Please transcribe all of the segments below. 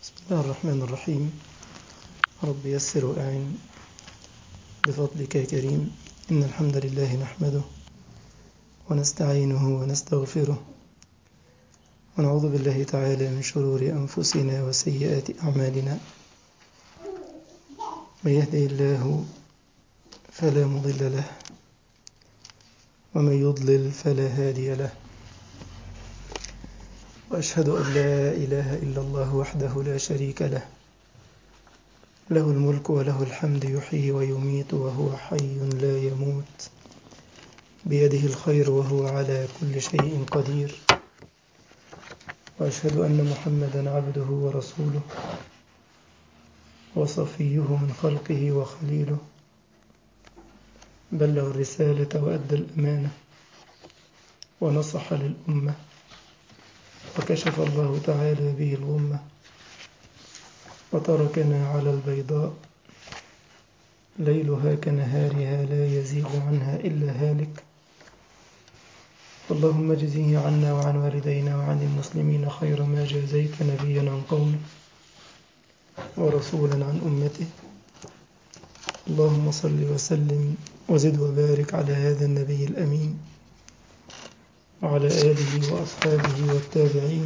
بسم الله الرحمن الرحيم رب يسر وأعن بفضلك يا كريم إن الحمد لله نحمده ونستعينه ونستغفره ونعوذ بالله تعالى من شرور أنفسنا وسيئات أعمالنا من يهده الله فلا مضل له ومن يضلل فلا هادي له وأشهد أن لا إله إلا الله وحده لا شريك له له الملك وله الحمد يحيي ويميت وهو حي لا يموت بيده الخير وهو على كل شيء قدير وأشهد أن محمدا عبده ورسوله وصفيه من خلقه وخليله بلغ الرسالة وأدى الأمانة ونصح للأمة وكشف الله تعالى به الغمة وتركنا على البيضاء ليلها كنهارها لا يزيغ عنها إلا هالك اللهم اجزه عنا وعن والدينا وعن المسلمين خير ما جازيت نبيا عن قومه ورسولا عن أمته اللهم صل وسلم وزد وبارك على هذا النبي الأمين وعلى آله وأصحابه والتابعين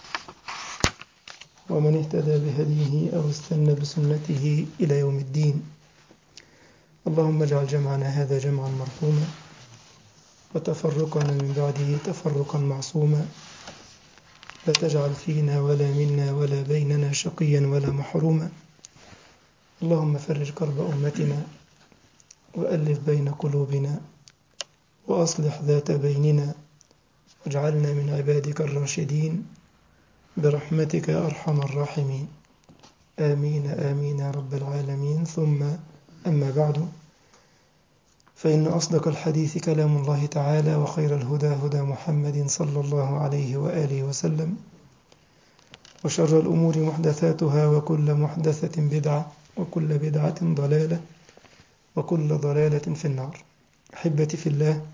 ومن اهتدى بهديه أو استنى بسنته إلى يوم الدين اللهم اجعل جمعنا هذا جمعا مرحوما وتفرقنا من بعده تفرقا معصوما لا تجعل فينا ولا منا ولا بيننا شقيا ولا محروما اللهم فرج كرب أمتنا وألف بين قلوبنا وأصلح ذات بيننا واجعلنا من عبادك الراشدين برحمتك يا أرحم الراحمين آمين آمين يا رب العالمين ثم أما بعد فإن أصدق الحديث كلام الله تعالى وخير الهدى هدى محمد صلى الله عليه وآله وسلم وشر الأمور محدثاتها وكل محدثة بدعة وكل بدعة ضلالة وكل ضلالة في النار أحبتي في الله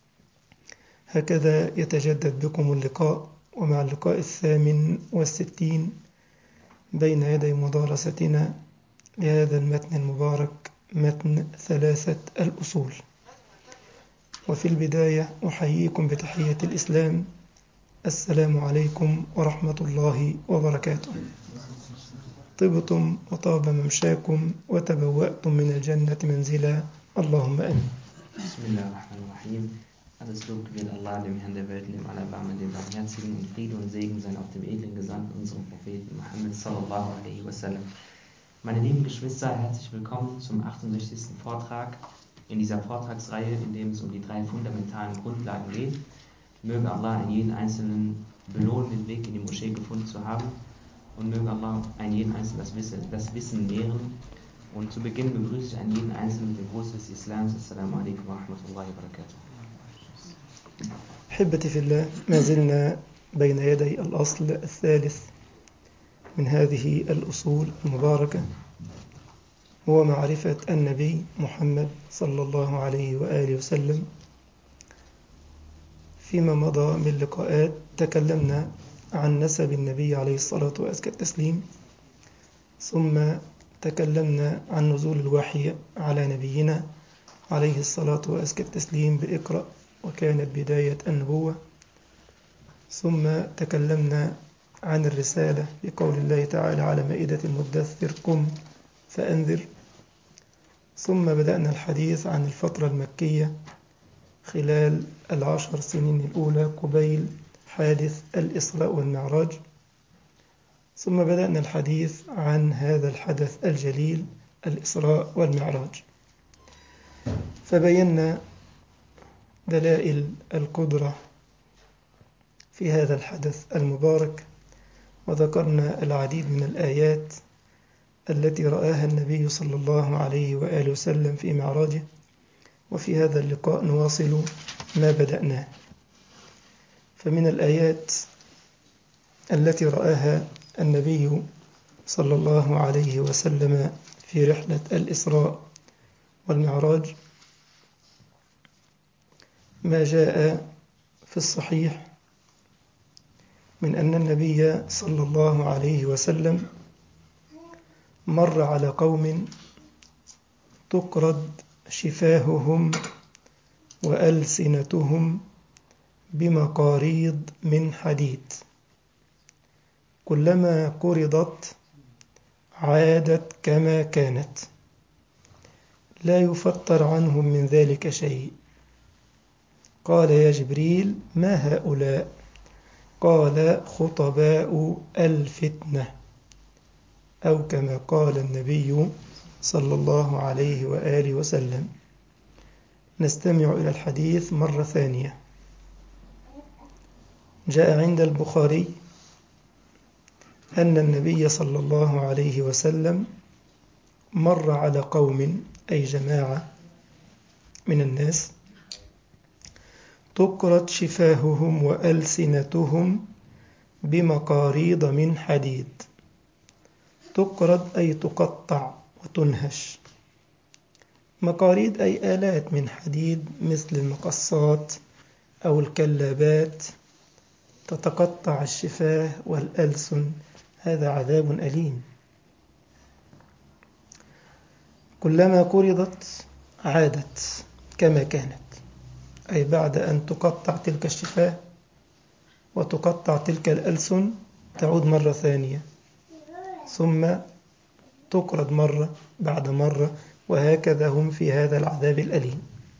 هكذا يتجدد بكم اللقاء ومع اللقاء الثامن والستين بين يدي مدارستنا لهذا المتن المبارك متن ثلاثة الأصول وفي البداية أحييكم بتحية الإسلام السلام عليكم ورحمة الله وبركاته طبتم وطاب ممشاكم وتبوأتم من الجنة منزلا اللهم آمين بسم الله الرحمن الرحيم. Alles Lob gebührt Allah, dem Herrn der Welt, dem Allerbarmen, dem Barmherzigen und Friede und Segen sein auf dem edlen Gesandten, unserem Propheten Muhammad sallallahu alaihi wasallam. Meine lieben Geschwister, herzlich willkommen zum 68. Vortrag in dieser Vortragsreihe, in dem es um die drei fundamentalen Grundlagen geht. Möge Allah einen jeden Einzelnen belohnen, den Weg in die Moschee gefunden zu haben und möge Allah einen jeden Einzelnen das Wissen, das Wissen lehren. Und zu Beginn begrüße ich einen jeden Einzelnen mit dem Gruß des Islams. Assalamu alaikum wa rahmatullahi wa barakatuh. أحبتي في الله ما زلنا بين يدي الأصل الثالث من هذه الأصول المباركة هو معرفة النبي محمد صلى الله عليه وآله وسلم فيما مضى من لقاءات تكلمنا عن نسب النبي عليه الصلاة وأزكى التسليم ثم تكلمنا عن نزول الوحي على نبينا عليه الصلاة وأزكى التسليم بإقرأ وكانت بداية النبوة ثم تكلمنا عن الرسالة بقول الله تعالى على مائدة المدثر قم فأنذر ثم بدأنا الحديث عن الفترة المكية خلال العشر سنين الأولى قبيل حادث الإسراء والمعراج ثم بدأنا الحديث عن هذا الحدث الجليل الإسراء والمعراج فبينا دلائل القدرة في هذا الحدث المبارك وذكرنا العديد من الآيات التي رآها النبي صلى الله عليه وآله وسلم في معراجه وفي هذا اللقاء نواصل ما بدأناه فمن الآيات التي رآها النبي صلى الله عليه وسلم في رحلة الإسراء والمعراج ما جاء في الصحيح من أن النبي صلى الله عليه وسلم مر على قوم تقرض شفاههم وألسنتهم بمقاريض من حديد كلما قرضت عادت كما كانت لا يفتر عنهم من ذلك شيء قال يا جبريل ما هؤلاء قال خطباء الفتنة أو كما قال النبي صلى الله عليه وآله وسلم نستمع إلى الحديث مرة ثانية جاء عند البخاري أن النبي صلى الله عليه وسلم مر على قوم أي جماعة من الناس تقرت شفاههم وألسنتهم بمقاريض من حديد تقرض أي تقطع وتنهش مقاريض أي آلات من حديد مثل المقصات أو الكلابات تتقطع الشفاه والألسن هذا عذاب أليم كلما قرضت عادت كما كانت أي بعد أن تقطع تلك الشفاه وتقطع تلك الألسن تعود مرة ثانية ثم تقرض مرة بعد مرة وهكذا هم في هذا العذاب الأليم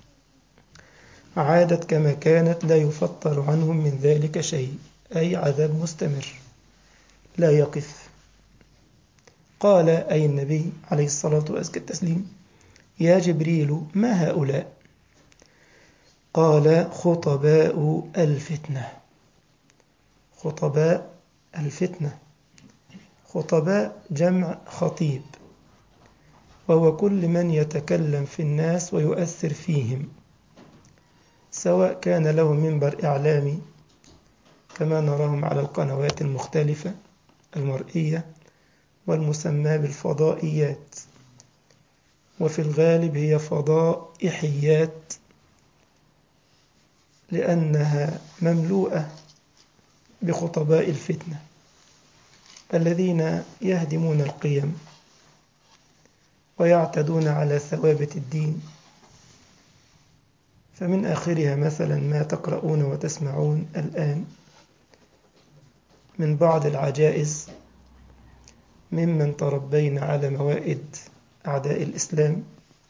عادت كما كانت لا يفطر عنهم من ذلك شيء أي عذاب مستمر لا يقف قال أي النبي عليه الصلاة والتسليم يا جبريل ما هؤلاء قال خطباء الفتنة خطباء الفتنة خطباء جمع خطيب وهو كل من يتكلم في الناس ويؤثر فيهم سواء كان له منبر إعلامي كما نراهم على القنوات المختلفة المرئية والمسمى بالفضائيات وفي الغالب هي فضائحيات لأنها مملوءة بخطباء الفتنة الذين يهدمون القيم ويعتدون على ثوابت الدين فمن آخرها مثلا ما تقرؤون وتسمعون الآن من بعض العجائز ممن تربينا على موائد أعداء الإسلام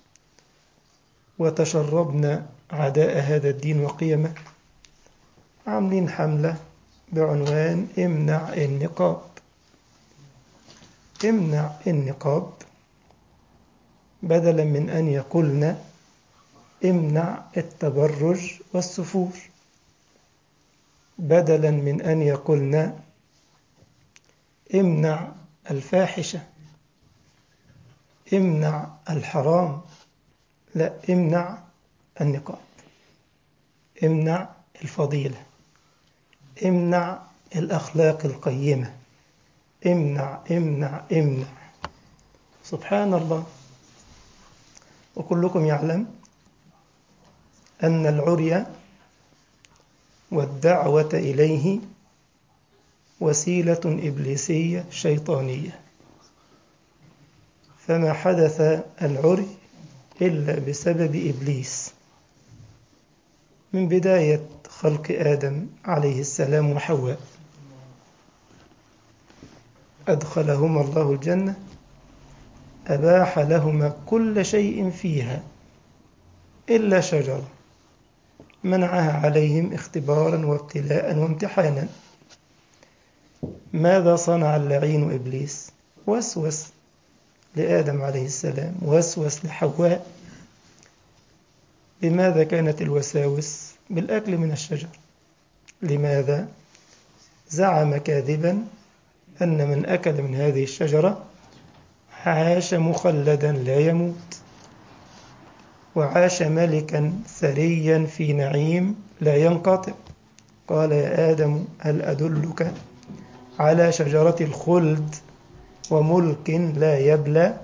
وتشربنا عداء هذا الدين وقيمه عاملين حملة بعنوان امنع النقاب امنع النقاب بدلا من أن يقولن امنع التبرج والسفور بدلا من أن يقولن امنع الفاحشة امنع الحرام لا امنع النقاب امنع الفضيلة امنع الأخلاق القيمة امنع امنع امنع سبحان الله وكلكم يعلم أن العري والدعوة إليه وسيلة إبليسية شيطانية فما حدث العري إلا بسبب إبليس من بداية خلق آدم عليه السلام وحواء أدخلهما الله الجنة أباح لهما كل شيء فيها إلا شجرة منعها عليهم اختبارا وابتلاء وامتحانا ماذا صنع اللعين إبليس وسوس لآدم عليه السلام وسوس لحواء بماذا كانت الوساوس بالأكل من الشجر لماذا زعم كاذبا أن من أكل من هذه الشجرة عاش مخلدا لا يموت وعاش ملكا ثريا في نعيم لا ينقطع قال يا آدم هل أدلك على شجرة الخلد وملك لا يبلى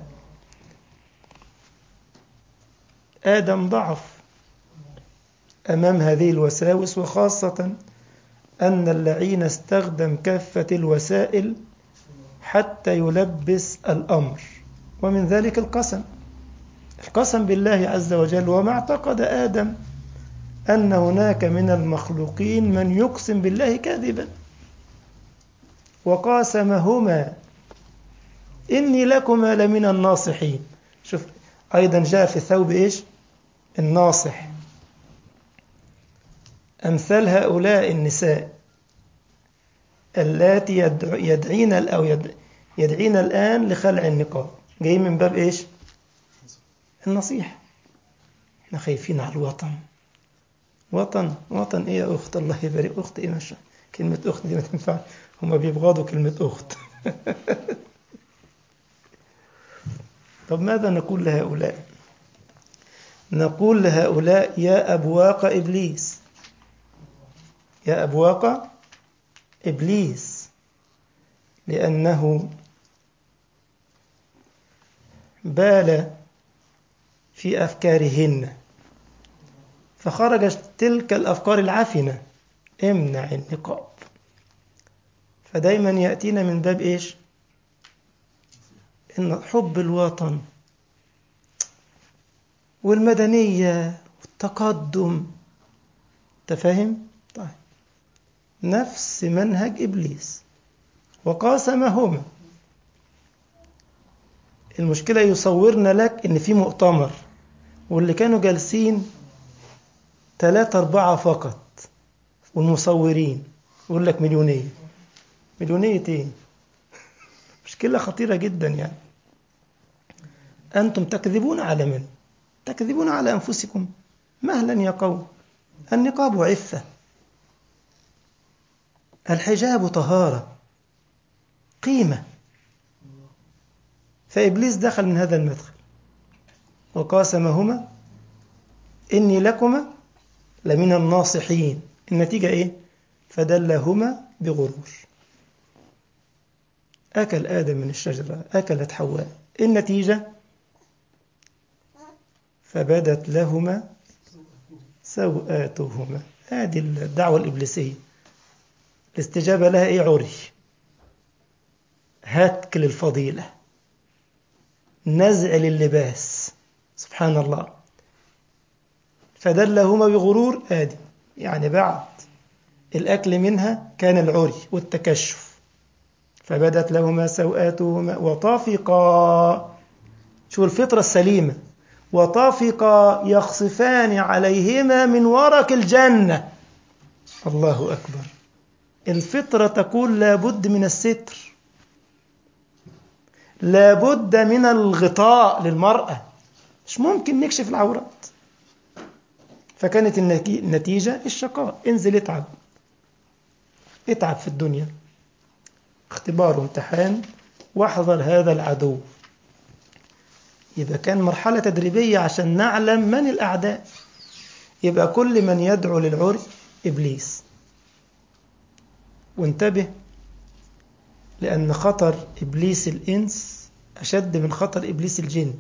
آدم ضعف أمام هذه الوساوس وخاصة أن اللعين استخدم كافة الوسائل حتى يلبس الأمر ومن ذلك القسم القسم بالله عز وجل وما اعتقد آدم أن هناك من المخلوقين من يقسم بالله كاذبا وقاسمهما إني لكما لمن الناصحين شوف أيضا جاء في الثوب إيش الناصح أمثال هؤلاء النساء اللاتي يدعين أو يدعين الآن لخلع النقاب جاي من باب إيش النصيحة احنا خايفين على الوطن وطن وطن ايه يا اخت الله يبارك اخت ايه ماشي كلمة اخت دي ما تنفعش هما بيبغضوا كلمة اخت طب ماذا نقول لهؤلاء نقول لهؤلاء يا أبواق إبليس يا أبواق إبليس لأنه بال في أفكارهن فخرجت تلك الأفكار العفنة امنع النقاب فدايما يأتينا من باب إيش إن حب الوطن والمدنية والتقدم تفهم طيب نفس منهج إبليس وقاسمهما المشكلة يصورنا لك إن في مؤتمر واللي كانوا جالسين ثلاثة أربعة فقط والمصورين يقول لك مليونية مليونية إيه؟ مشكلة خطيرة جدا يعني أنتم تكذبون على من؟ تكذبون على أنفسكم مهلا يا قوم النقاب عفة الحجاب طهارة قيمة فإبليس دخل من هذا المدخل وقاسمهما إني لكما لمن الناصحين النتيجة إيه؟ فدلهما بغرور أكل آدم من الشجرة أكلت حواء النتيجة فبدت لهما سوآتهما هذه الدعوة الإبليسية الاستجابة لها إيه عري هتك للفضيلة نزع للباس سبحان الله فدلهما بغرور آدم يعني بعد الأكل منها كان العري والتكشف فبدت لهما سوآتهما وطافقا شو الفطرة السليمة وطافقا يخصفان عليهما من ورق الجنة الله أكبر الفطرة تقول لابد من الستر لابد من الغطاء للمرأة مش ممكن نكشف العورات فكانت النتيجة الشقاء انزل اتعب اتعب في الدنيا اختبار وامتحان واحذر هذا العدو يبقى كان مرحلة تدريبية عشان نعلم من الأعداء يبقى كل من يدعو للعري إبليس وانتبه لأن خطر إبليس الإنس أشد من خطر إبليس الجن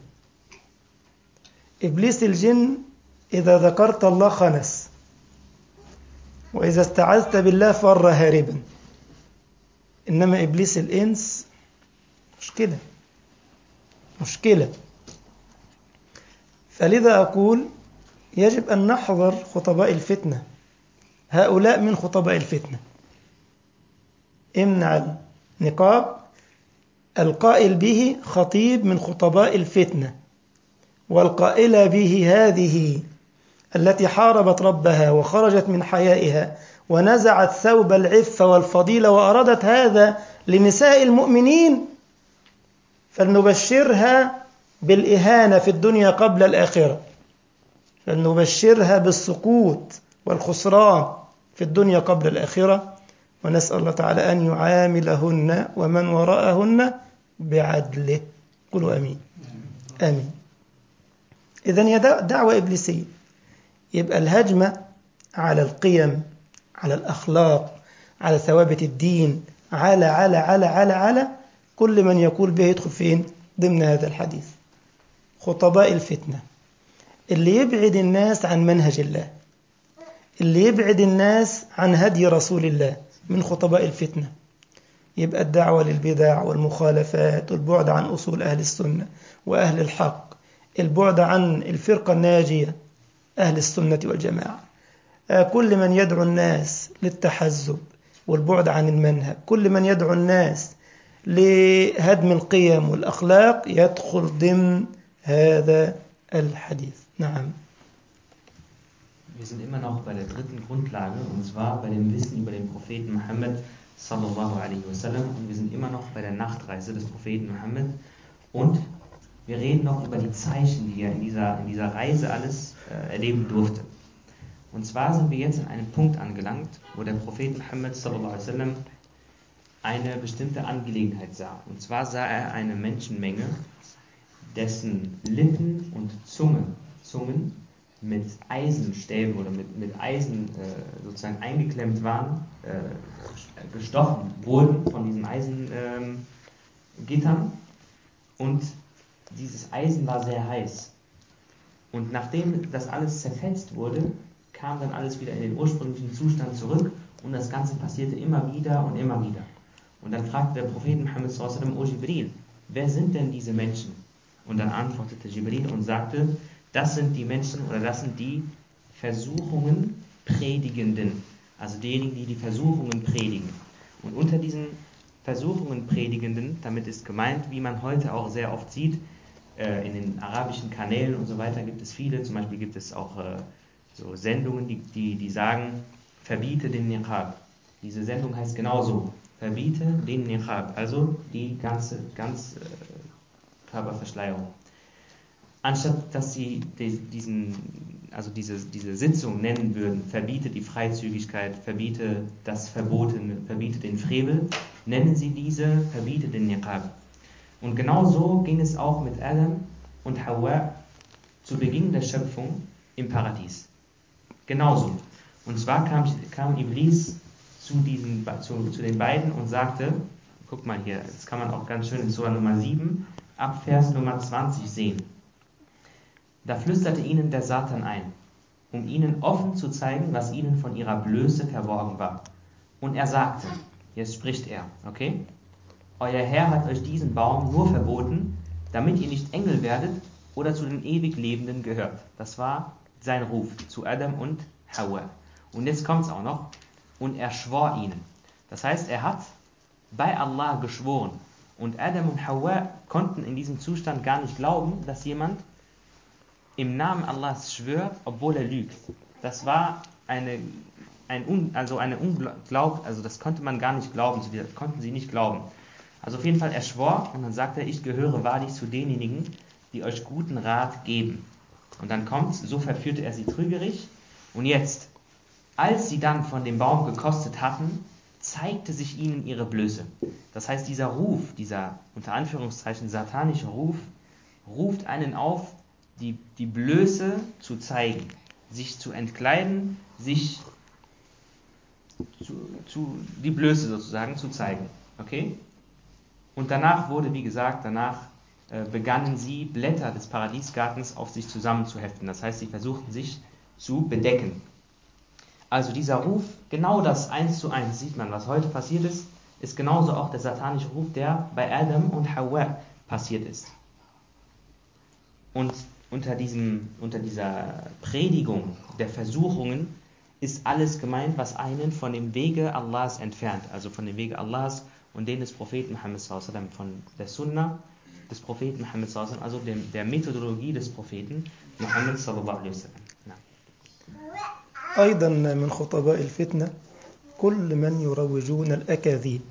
إبليس الجن إذا ذكرت الله خنس وإذا استعذت بالله فر هاربا إنما إبليس الإنس مشكلة مشكلة فلذا أقول يجب أن نحذر خطباء الفتنة هؤلاء من خطباء الفتنة امنع النقاب القائل به خطيب من خطباء الفتنة والقائلة به هذه التي حاربت ربها وخرجت من حيائها ونزعت ثوب العفة والفضيلة وأرادت هذا لنساء المؤمنين فلنبشرها بالإهانة في الدنيا قبل الآخرة فلنبشرها بالسقوط والخسران في الدنيا قبل الآخرة ونسأل الله تعالى أن يعاملهن ومن وراءهن بعدله قولوا أمين آمين إذن هي دعوة إبليسية يبقى الهجمة على القيم على الأخلاق على ثوابت الدين على على على على على كل من يقول به يدخل فين ضمن هذا الحديث خطباء الفتنة اللي يبعد الناس عن منهج الله اللي يبعد الناس عن هدي رسول الله من خطباء الفتنة يبقى الدعوة للبدع والمخالفات والبعد عن أصول أهل السنة وأهل الحق البعد عن الفرقة الناجية أهل السنة والجماعة كل من يدعو الناس للتحزب والبعد عن المنهج كل من يدعو الناس لهدم القيم والأخلاق يدخل ضمن هذا الحديث نعم Wir sind immer noch bei der dritten Grundlage und zwar bei dem Wissen über den Propheten Mohammed sallallahu alaihi wasallam und wir sind immer noch bei der Nachtreise des Propheten Mohammed und wir reden noch über die Zeichen, die er in dieser, in dieser Reise alles äh, erleben durfte. Und zwar sind wir jetzt an einem Punkt angelangt, wo der Prophet Muhammad sallallahu alaihi wasallam eine bestimmte Angelegenheit sah. Und zwar sah er eine Menschenmenge, dessen Lippen und Zunge, Zungen mit Eisenstäben oder mit, mit Eisen äh, sozusagen eingeklemmt waren, äh, gestochen wurden von diesen Eisengittern. Ähm, und dieses Eisen war sehr heiß. Und nachdem das alles zerfetzt wurde, kam dann alles wieder in den ursprünglichen Zustand zurück und das Ganze passierte immer wieder und immer wieder. Und dann fragte der Prophet Muhammad sallam, O Jibril, wer sind denn diese Menschen? Und dann antwortete Jibril und sagte, das sind die Menschen oder das sind die Versuchungen Predigenden. Also diejenigen, die die Versuchungen predigen. Und unter diesen Versuchungen Predigenden, damit ist gemeint, wie man heute auch sehr oft sieht, äh, in den arabischen Kanälen und so weiter gibt es viele, zum Beispiel gibt es auch äh, so Sendungen, die, die, die sagen, verbiete den Niqab. Diese Sendung heißt genauso, verbiete den Niqab, also die ganze ganz, äh, Körperverschleierung. Anstatt dass sie diesen, also diese, diese Sitzung nennen würden, verbiete die Freizügigkeit, verbiete das Verbotene, verbiete den Frevel, nennen sie diese, verbiete den Niqab. Und genau so ging es auch mit Adam und Hawa zu Beginn der Schöpfung im Paradies. Genauso. Und zwar kam, kam Iblis zu, diesen, zu, zu den beiden und sagte, guck mal hier, das kann man auch ganz schön in Surah Nummer 7 ab Vers Nummer 20 sehen. Da flüsterte ihnen der Satan ein, um ihnen offen zu zeigen, was ihnen von ihrer Blöße verborgen war. Und er sagte, jetzt spricht er, okay? Euer Herr hat euch diesen Baum nur verboten, damit ihr nicht Engel werdet oder zu den ewig Lebenden gehört. Das war sein Ruf zu Adam und Hawa. Und jetzt kommt es auch noch. Und er schwor ihnen. Das heißt, er hat bei Allah geschworen. Und Adam und Hawa konnten in diesem Zustand gar nicht glauben, dass jemand im Namen Allahs schwört, obwohl er lügt. Das war eine, ein, also eine Unglaub, also das konnte man gar nicht glauben, das konnten sie nicht glauben. Also auf jeden Fall, er schwor und dann sagte er, ich gehöre wahrlich zu denjenigen, die euch guten Rat geben. Und dann kommt, so verführte er sie trügerisch. Und jetzt, als sie dann von dem Baum gekostet hatten, zeigte sich ihnen ihre Blöße. Das heißt, dieser Ruf, dieser unter Anführungszeichen satanische Ruf, ruft einen auf, die, die Blöße zu zeigen, sich zu entkleiden, sich zu, zu, die Blöße sozusagen zu zeigen. Okay? Und danach wurde, wie gesagt, danach äh, begannen sie, Blätter des Paradiesgartens auf sich zusammenzuheften. Das heißt, sie versuchten sich zu bedecken. Also dieser Ruf, genau das eins zu eins sieht man, was heute passiert ist, ist genauso auch der satanische Ruf, der bei Adam und Hawa passiert ist. Und unter, diesem, unter dieser Predigung der Versuchungen ist alles gemeint, was einen von dem Wege Allahs entfernt, also von dem Wege Allahs und den des Propheten Muhammad von der Sunnah des Propheten Muhammad also dem, der Methodologie des Propheten Muhammad sallallahu alaihi wasallam. أيضا من خطباء الفتنة كل من يروجون الأكاذيب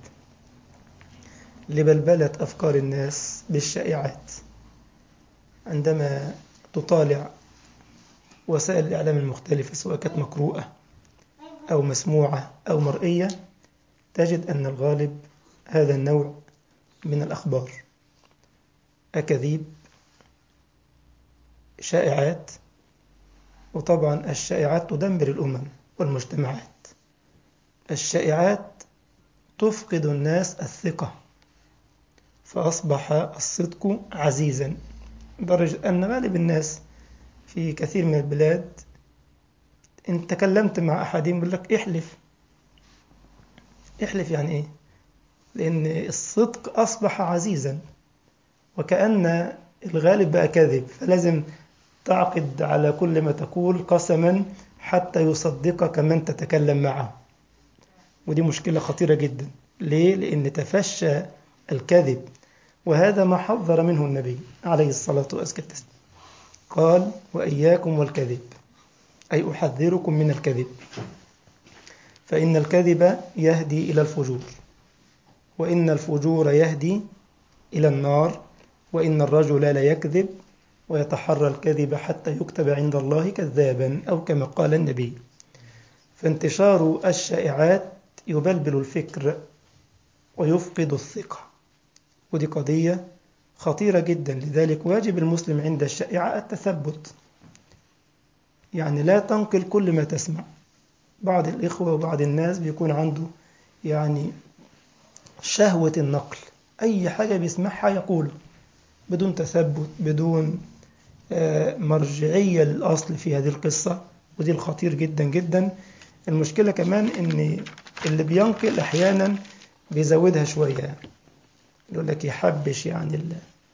لبلبلة أفكار الناس بالشائعات عندما تطالع وسائل الإعلام المختلفة سواء كانت مقروءة أو مسموعة أو مرئية تجد أن الغالب هذا النوع من الأخبار أكاذيب شائعات وطبعا الشائعات تدمر الأمم والمجتمعات الشائعات تفقد الناس الثقة فأصبح الصدق عزيزا لدرجة أن غالب الناس في كثير من البلاد إن تكلمت مع أحدهم يقول لك احلف احلف يعني إيه لأن الصدق أصبح عزيزا وكأن الغالب بقى كذب فلازم تعقد على كل ما تقول قسما حتى يصدقك من تتكلم معه ودي مشكلة خطيرة جدا ليه؟ لأن تفشى الكذب وهذا ما حذر منه النبي عليه الصلاة والسلام قال وإياكم والكذب أي أحذركم من الكذب فإن الكذب يهدي إلى الفجور وإن الفجور يهدي إلى النار وإن الرجل لا يكذب ويتحرى الكذب حتى يكتب عند الله كذابا أو كما قال النبي فانتشار الشائعات يبلبل الفكر ويفقد الثقة ودي قضية خطيرة جدا لذلك واجب المسلم عند الشائعة التثبت يعني لا تنقل كل ما تسمع بعض الإخوة وبعض الناس بيكون عنده يعني شهوة النقل أي حاجة بيسمعها يقوله بدون تثبت بدون مرجعية للأصل في هذه القصة ودي الخطير جدا جدا المشكلة كمان إن اللي بينقل أحيانا بيزودها شوية يعني يقول لك يحبش يعني ال...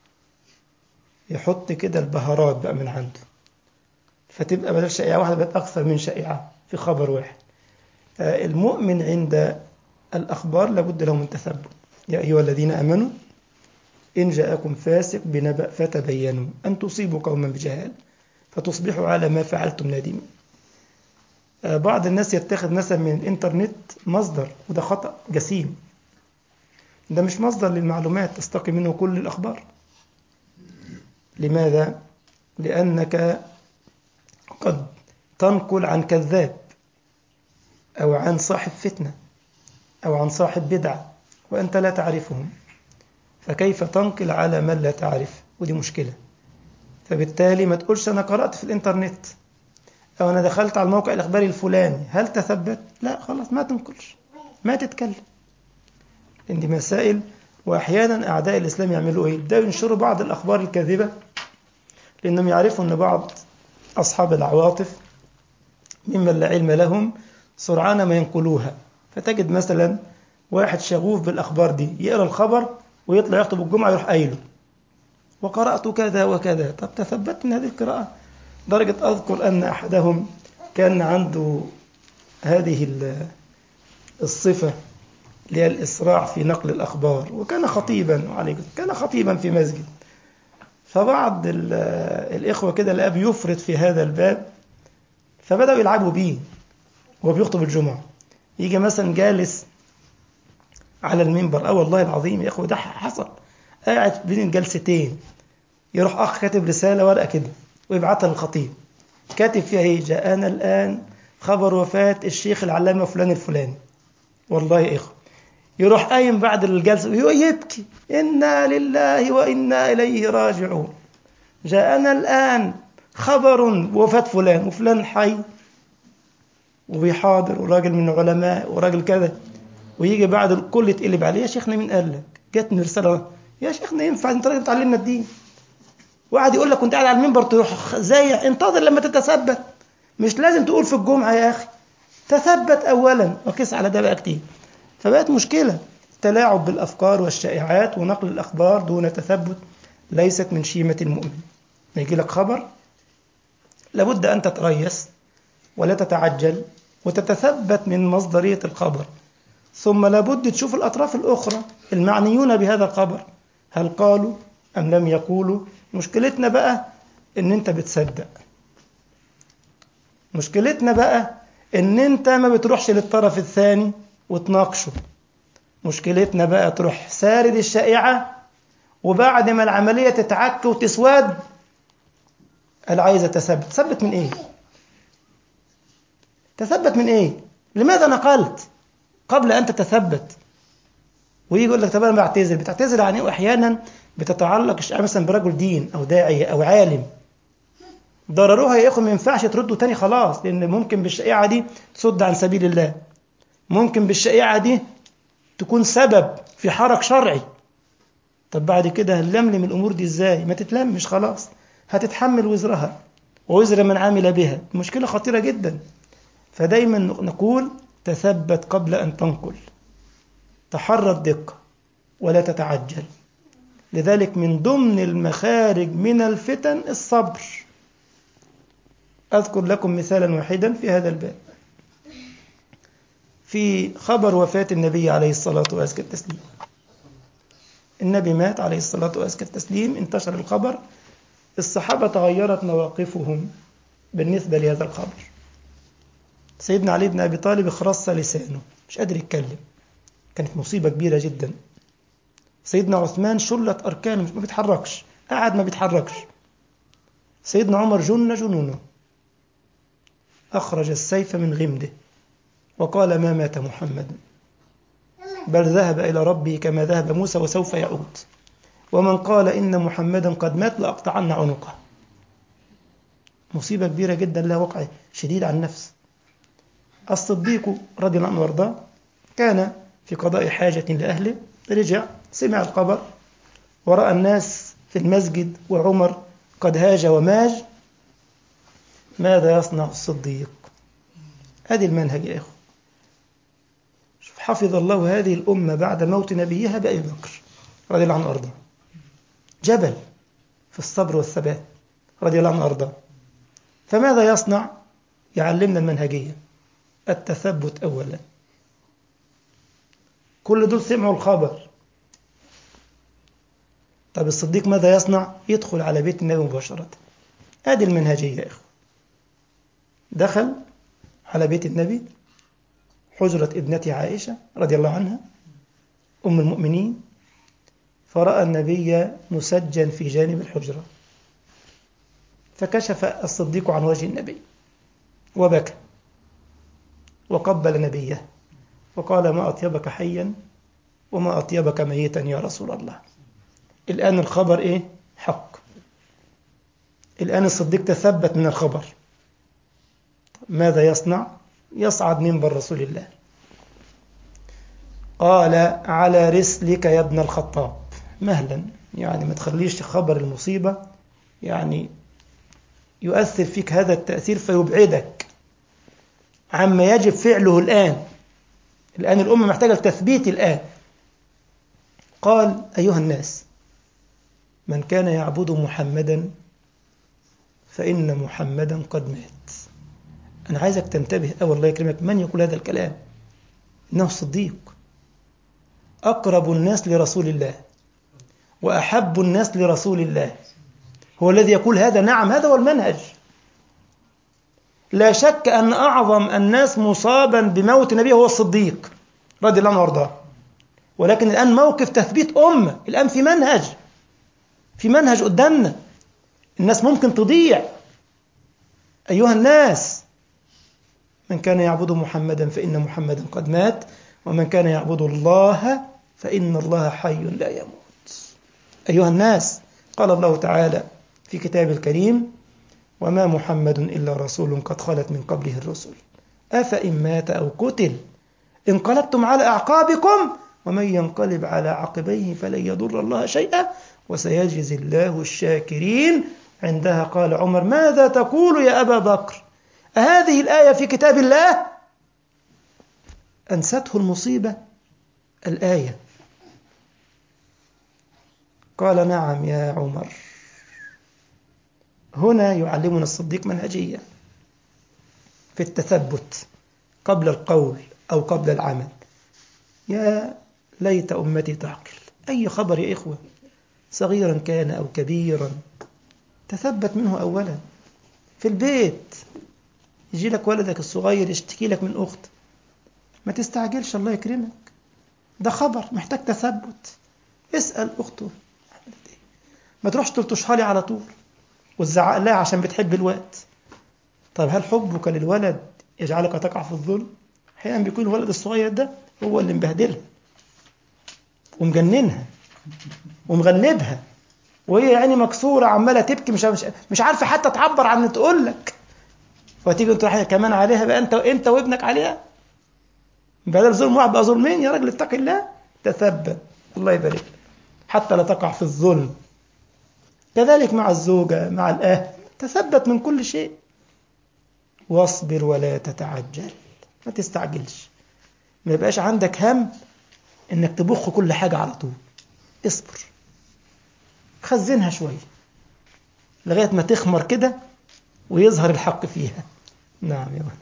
يحط كده البهارات بقى من عنده فتبقى بدل شائعة واحدة بقت أكثر من شائعة في خبر واحد المؤمن عند الأخبار لابد له من تثبت يا أيها الذين آمنوا إن جاءكم فاسق بنبأ فتبينوا أن تصيبوا قوما بجهال فتصبحوا على ما فعلتم نادمين بعض الناس يتخذ مثلا من الإنترنت مصدر وده خطأ جسيم ده مش مصدر للمعلومات تستقي منه كل الأخبار لماذا؟ لأنك قد تنقل عن كذاب أو عن صاحب فتنة أو عن صاحب بدعة وأنت لا تعرفهم فكيف تنقل على من لا تعرف ودي مشكلة فبالتالي ما تقولش أنا قرأت في الإنترنت أو أنا دخلت على الموقع الإخباري الفلاني هل تثبت؟ لا خلاص ما تنقلش ما تتكلم لأن دي مسائل وأحيانا أعداء الإسلام يعملوا إيه؟ يبدأوا ينشروا بعض الأخبار الكاذبة لأنهم يعرفوا أن بعض أصحاب العواطف ممن لا علم لهم سرعان ما ينقلوها فتجد مثلا واحد شغوف بالأخبار دي يقرأ الخبر ويطلع يخطب الجمعة يروح قايله وقرأت كذا وكذا طب تثبت من هذه القراءة درجة أذكر أن أحدهم كان عنده هذه الصفة اللي هي الإسراع في نقل الأخبار وكان خطيبا وعليكم كان خطيبا في مسجد فبعض الإخوة كده لقى بيفرط في هذا الباب فبدأوا يلعبوا بيه وهو بيخطب الجمعة يجي مثلا جالس على المنبر اه والله العظيم يا اخوه ده حصل قاعد بين الجلستين يروح اخ كاتب رساله ورقه كده ويبعتها للخطيب كاتب فيها ايه جاءنا الان خبر وفاه الشيخ العلامه فلان الفلاني والله يا اخوه يروح قايم بعد الجلسه ويبكي انا لله وانا اليه راجعون جاءنا الان خبر وفاه فلان وفلان حي وبيحاضر وراجل من العلماء وراجل كذا ويجي بعد الكل يتقلب عليه يا شيخنا مين قال لك؟ جاتني رساله يا شيخنا ينفع انت راجل بتعلمنا الدين وقعد يقول لك كنت قاعد على المنبر تروح زايع انتظر لما تتثبت مش لازم تقول في الجمعه يا اخي تثبت اولا وقس على ده بقى كتير فبقت مشكله التلاعب بالافكار والشائعات ونقل الاخبار دون تثبت ليست من شيمه المؤمن ما يجي لك خبر لابد ان تتريث ولا تتعجل وتتثبت من مصدريه الخبر ثم لابد تشوف الأطراف الأخرى المعنيون بهذا الخبر هل قالوا أم لم يقولوا مشكلتنا بقى إن أنت بتصدق مشكلتنا بقى إن أنت ما بتروحش للطرف الثاني وتناقشه مشكلتنا بقى تروح سارد الشائعة وبعد ما العملية تتعك وتسود قال عايز أتثبت تثبت من إيه؟ تثبت من إيه؟ لماذا نقلت؟ قبل أن تتثبت ويجي يقول لك طب أنا بعتذر بتعتذر عن إيه وأحيانا بتتعلق الشائعة مثلا برجل دين أو داعية أو عالم ضرروها يا إخوة ما ينفعش تردوا تاني خلاص لأن ممكن بالشائعة دي تصد عن سبيل الله ممكن بالشائعة دي تكون سبب في حرك شرعي طب بعد كده هنلملم الأمور دي إزاي ما تتلمش خلاص هتتحمل وزرها ووزر من عمل بها مشكلة خطيرة جدا فدايما نقول تثبت قبل أن تنقل تحرى الدقة ولا تتعجل لذلك من ضمن المخارج من الفتن الصبر أذكر لكم مثالا واحدا في هذا الباب في خبر وفاة النبي عليه الصلاة وأزكى التسليم النبي مات عليه الصلاة وأزكى التسليم انتشر الخبر الصحابة تغيرت مواقفهم بالنسبة لهذا الخبر سيدنا علي بن أبي طالب خرص لسانه مش قادر يتكلم كانت مصيبة كبيرة جدا سيدنا عثمان شلت أركانه ما بيتحركش قعد ما بيتحركش سيدنا عمر جن جنونه أخرج السيف من غمده وقال ما مات محمد بل ذهب إلى ربه كما ذهب موسى وسوف يعود ومن قال إن محمدا قد مات لأقطعن عنقه مصيبة كبيرة جدا لها وقع شديد على النفس الصديق رضي الله عنه وارضاه كان في قضاء حاجة لأهله رجع سمع الخبر ورأى الناس في المسجد وعمر قد هاج وماج ماذا يصنع الصديق هذه المنهج يا إخوة حفظ الله هذه الأمة بعد موت نبيها بأبي بكر رضي الله عنه وأرضاه جبل في الصبر والثبات رضي الله عنه وأرضاه فماذا يصنع؟ يعلمنا المنهجية التثبت أولا كل دول سمعوا الخبر طب الصديق ماذا يصنع؟ يدخل على بيت النبي مباشرة هذه المنهجية يا إخوة دخل على بيت النبي حجرة ابنتي عائشة رضي الله عنها أم المؤمنين فرأى النبي مسجن في جانب الحجرة فكشف الصديق عن وجه النبي وبكى وقبل نبيه وقال ما أطيبك حيا وما أطيبك ميتا يا رسول الله الآن الخبر إيه؟ حق الآن الصديق تثبت من الخبر ماذا يصنع؟ يصعد منبر رسول الله قال على رسلك يا ابن الخطاب مهلا يعني ما تخليش خبر المصيبة يعني يؤثر فيك هذا التأثير فيبعدك عما يجب فعله الآن الآن الأمة محتاجة التثبيت الآن قال أيها الناس من كان يعبد محمدا فإن محمدا قد مات أنا عايزك تنتبه أو الله يكرمك من يقول هذا الكلام إنه الصديق أقرب الناس لرسول الله وأحب الناس لرسول الله هو الذي يقول هذا نعم هذا هو المنهج لا شك أن أعظم الناس مصابا بموت النبي هو الصديق رضي الله عنه وارضاه ولكن الآن موقف تثبيت أمة الآن في منهج في منهج قدامنا الناس ممكن تضيع أيها الناس من كان يعبد محمدا فإن محمدا قد مات ومن كان يعبد الله فإن الله حي لا يموت أيها الناس قال الله تعالى في كتاب الكريم وما محمد إلا رسول قد خلت من قبله الرسل أفإن مات أو قتل انقلبتم على أعقابكم ومن ينقلب على عقبيه فلن يضر الله شيئا وسيجزي الله الشاكرين عندها قال عمر ماذا تقول يا أبا بكر أهذه الآية في كتاب الله أنسته المصيبة الآية قال نعم يا عمر هنا يعلمنا الصديق منهجية في التثبت قبل القول أو قبل العمل يا ليت أمتي تعقل أي خبر يا إخوة صغيرا كان أو كبيرا تثبت منه أولا في البيت يجي لك ولدك الصغير يشتكي لك من أخت ما تستعجلش الله يكرمك ده خبر محتاج تثبت اسأل أخته ما تروحش تلطشها لي على طول وتزعق لها عشان بتحب الوقت طب هل حبك للولد يجعلك تقع في الظلم احيانا بيكون الولد الصغير ده هو اللي مبهدلها ومجننها ومغلبها وهي يعني مكسوره عماله تبكي مش مش, مش عارفه حتى تعبر عن تقول لك فتيجي انت رايح كمان عليها بقى انت انت وابنك عليها بدل ظلم واحد بقى ظلمين يا راجل اتق الله تثبت الله يبارك حتى لا تقع في الظلم كذلك مع الزوجة مع الأهل تثبت من كل شيء واصبر ولا تتعجل ما تستعجلش ما يبقاش عندك هم انك تبخ كل حاجة على طول اصبر خزنها شوية لغاية ما تخمر كده ويظهر الحق فيها نعم يا ولد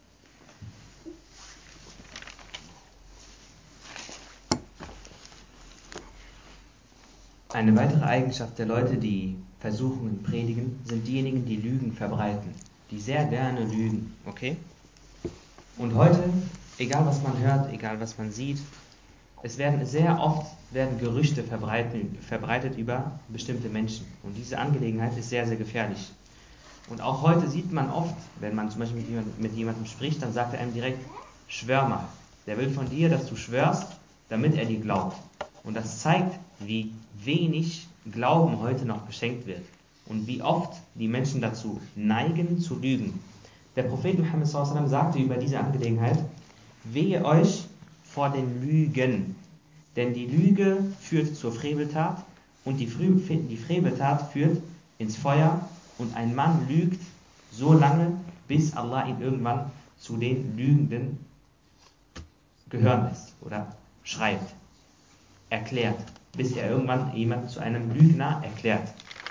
Eine weitere Eigenschaft der Leute, die Versuchungen predigen, sind diejenigen, die Lügen verbreiten, die sehr gerne lügen, okay? Und heute, egal was man hört, egal was man sieht, es werden sehr oft werden Gerüchte verbreitet, verbreitet über bestimmte Menschen. Und diese Angelegenheit ist sehr, sehr gefährlich. Und auch heute sieht man oft, wenn man zum Beispiel mit, jemand, mit jemandem spricht, dann sagt er einem direkt, schwör mal. Der will von dir, dass du schwörst, damit er dir glaubt. Und das zeigt, wie wenig Glauben heute noch geschenkt wird und wie oft die Menschen dazu neigen zu lügen. Der Prophet Muhammad sallam sagte über diese Angelegenheit, wehe euch vor den Lügen, denn die Lüge führt zur Freveltat und die, die Freveltat führt ins Feuer und ein Mann lügt so lange, bis Allah ihn irgendwann zu den Lügenden gehören lässt oder schreibt, erklärt, bis er irgendwann jemanden zu einem Lügner erklärt.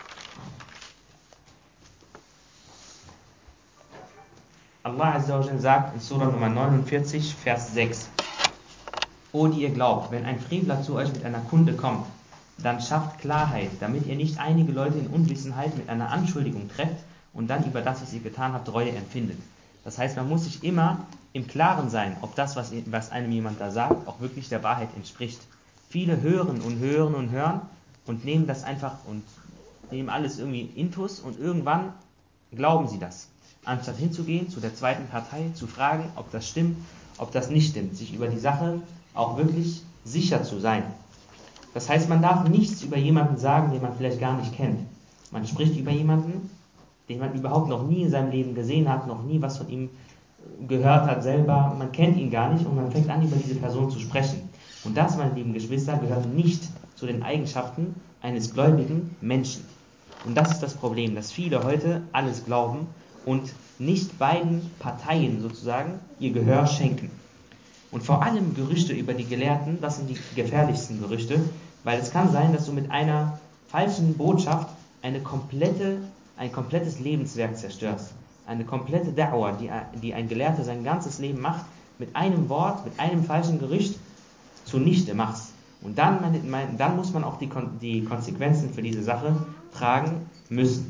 Allah Azzawajal sagt in Surah Nummer 49, Vers 6, O die ihr glaubt, wenn ein Frevler zu euch mit einer Kunde kommt, dann schafft Klarheit, damit ihr nicht einige Leute in Unwissenheit mit einer Anschuldigung trefft und dann über das, was ihr getan habt, Reue empfindet. Das heißt, man muss sich immer im Klaren sein, ob das, was, was einem jemand da sagt, auch wirklich der Wahrheit entspricht. Viele hören und hören und hören und nehmen das einfach und nehmen alles irgendwie intus und irgendwann glauben sie das. Anstatt hinzugehen zu der zweiten Partei, zu fragen, ob das stimmt, ob das nicht stimmt, sich über die Sache auch wirklich sicher zu sein. Das heißt, man darf nichts über jemanden sagen, den man vielleicht gar nicht kennt. Man spricht über jemanden, den man überhaupt noch nie in seinem Leben gesehen hat, noch nie was von ihm gehört hat selber, man kennt ihn gar nicht und man fängt an, über diese Person zu sprechen. Und das, meine lieben Geschwister, gehört nicht zu den Eigenschaften eines gläubigen Menschen. Und das ist das Problem, dass viele heute alles glauben und nicht beiden Parteien sozusagen ihr Gehör schenken. Und vor allem Gerüchte über die Gelehrten, das sind die gefährlichsten Gerüchte, weil es kann sein, dass du mit einer falschen Botschaft eine komplette, ein komplettes Lebenswerk zerstörst. Eine komplette Da'wah, die, die ein Gelehrter sein ganzes Leben macht, mit einem Wort, mit einem falschen Gerücht zunichte machst. Und dann, dann muss man auch die, die Konsequenzen für diese Sache tragen müssen.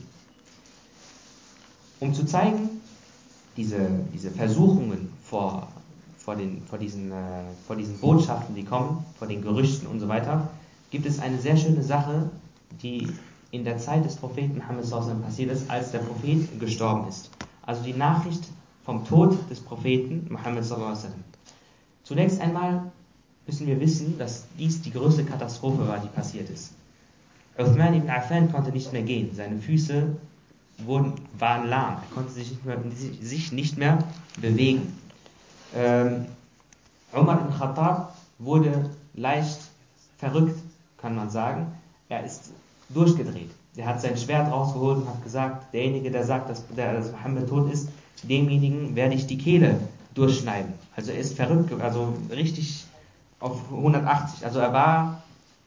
Um zu zeigen, diese, diese Versuchungen vor, vor, den, vor, diesen, äh, vor diesen Botschaften, die kommen, vor den Gerüchten und so weiter, gibt es eine sehr schöne Sache, die in der Zeit des Propheten Muhammad passiert ist, als der Prophet gestorben ist. Also die Nachricht vom Tod des Propheten Muhammad Zunächst einmal müssen wir wissen, dass dies die größte Katastrophe war, die passiert ist. Uthman ibn Affan konnte nicht mehr gehen. Seine Füße wurden, waren lahm. Er konnte sich nicht mehr, sich nicht mehr bewegen. Ähm, Umar ibn Khattab wurde leicht verrückt, kann man sagen. Er ist durchgedreht. Er hat sein Schwert rausgeholt und hat gesagt, derjenige, der sagt, dass, der, dass Mohammed tot ist, demjenigen werde ich die Kehle durchschneiden. Also er ist verrückt, also richtig auf 180. Also er war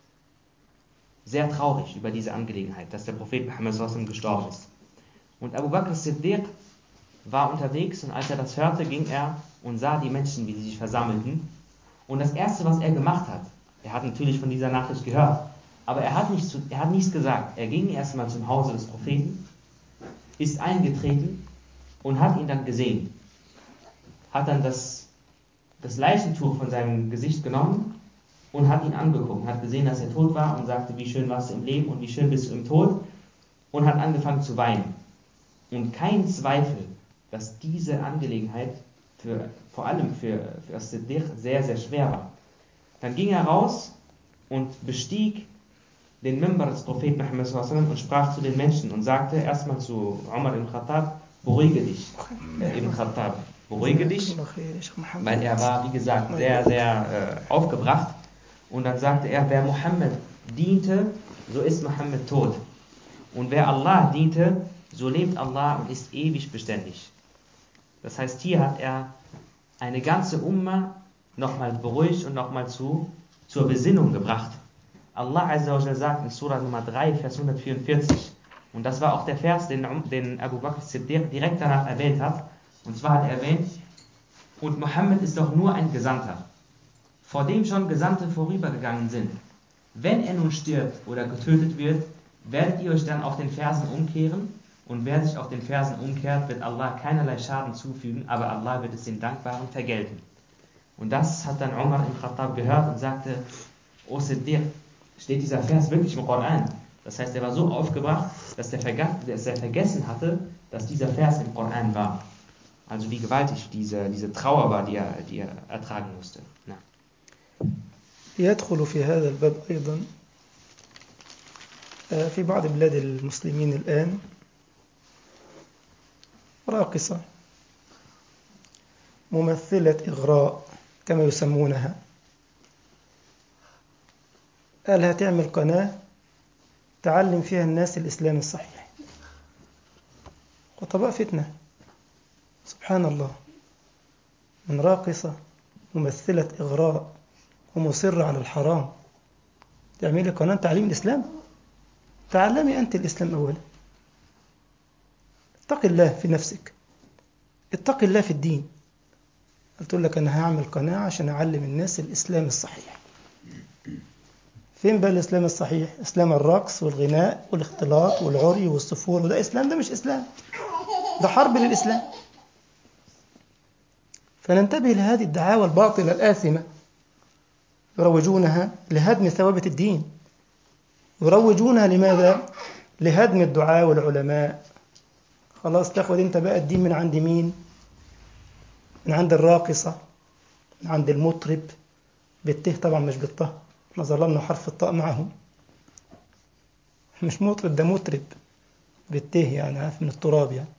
sehr traurig über diese Angelegenheit, dass der Prophet Muhammad gestorben ist. Und Abu Bakr Siddiq war unterwegs und als er das hörte, ging er und sah die Menschen, wie sie sich versammelten. Und das Erste, was er gemacht hat, er hat natürlich von dieser Nachricht gehört, aber er hat, nicht, er hat nichts gesagt. Er ging erstmal zum Hause des Propheten, ist eingetreten und hat ihn dann gesehen. Hat dann das das Leichentuch von seinem Gesicht genommen und hat ihn angeguckt, hat gesehen, dass er tot war und sagte, wie schön warst du im Leben und wie schön bist du im Tod und hat angefangen zu weinen. Und kein Zweifel, dass diese Angelegenheit für, vor allem für, für Siddiq sehr, sehr schwer war. Dann ging er raus und bestieg den Member des Propheten Muhammad und sprach zu den Menschen und sagte erstmal zu Umar ibn Khattab, beruhige dich, ibn Khattab beruhige dich, weil er war, wie gesagt, sehr, sehr äh, aufgebracht. Und dann sagte er, wer Mohammed diente, so ist Mohammed tot. Und wer Allah diente, so lebt Allah und ist ewig beständig. Das heißt, hier hat er eine ganze Umma nochmal beruhigt und nochmal zu, zur Besinnung gebracht. Allah Azza sagt in Surah Nummer 3, Vers 144, und das war auch der Vers, den, den Abu Bakr Siddiq direkt danach erwähnt hat, und zwar hat er erwähnt, und Mohammed ist doch nur ein Gesandter, vor dem schon Gesandte vorübergegangen sind. Wenn er nun stirbt oder getötet wird, werdet ihr euch dann auf den Fersen umkehren? Und wer sich auf den Fersen umkehrt, wird Allah keinerlei Schaden zufügen, aber Allah wird es den Dankbaren vergelten. Und das hat dann Umar im Khattab gehört und sagte, O Siddiq, steht dieser Vers wirklich im Koran? Das heißt, er war so aufgebracht, dass er, dass er vergessen hatte, dass dieser Vers im Koran war. Also wie gewaltig diese, diese Trauer war, die er, die er ertragen musste. Na. يدخل في هذا الباب أيضا في بعض بلاد المسلمين الآن راقصة ممثلة إغراء كما يسمونها قالها تعمل قناة تعلم فيها الناس الإسلام الصحيح خطباء فتنة سبحان الله من راقصة ممثلة إغراء ومصرة على الحرام تعملي قناة تعليم الإسلام تعلمي أنت الإسلام أولا اتق الله في نفسك اتق الله في الدين قلت لك أنا هعمل قناة عشان أعلم الناس الإسلام الصحيح فين بقى الإسلام الصحيح إسلام الرقص والغناء والاختلاط والعري والصفور وده إسلام ده مش إسلام ده حرب للإسلام فننتبه لهذه الدعاوى الباطلة الآثمة يروجونها لهدم ثوابت الدين يروجونها لماذا؟ لهدم الدعاء والعلماء خلاص تاخد انت بقى الدين من عند مين؟ من عند الراقصة من عند المطرب بالته طبعا مش بالطه احنا ظلمنا حرف الطاء معهم مش مطرب ده مطرب بالته يعني عارف من التراب يعني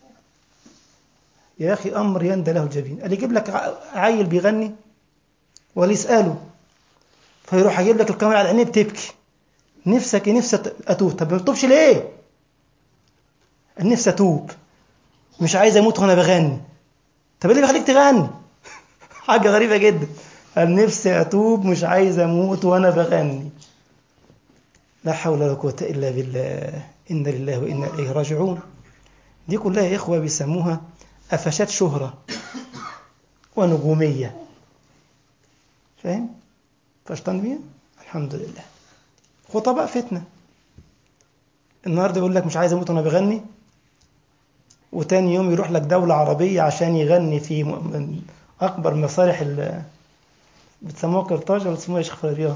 يا أخي أمر يندى له الجبين قال يجيب لك عيل بيغني ولا يسأله فيروح يجيب لك الكاميرا على عينيه بتبكي نفسك نفسي أتوب طب ما بتوبش ليه؟ النفس أتوب مش عايز أموت وأنا بغني طب إيه اللي بيخليك تغني؟ حاجة غريبة جدا قال نفسي أتوب مش عايز أموت وأنا بغني لا حول ولا قوة إلا بالله إنا لله وإنا إليه راجعون دي كلها يا إخوة بيسموها قفشات شهرة ونجومية فاهم؟ فاشطان بيها؟ الحمد لله خطباء فتنة النهارده يقول لك مش عايز اموت وانا بغني وتاني يوم يروح لك دولة عربية عشان يغني في من أكبر مسارح ال بتسموها قرطاج ولا بتسموها يا شيخ رياض؟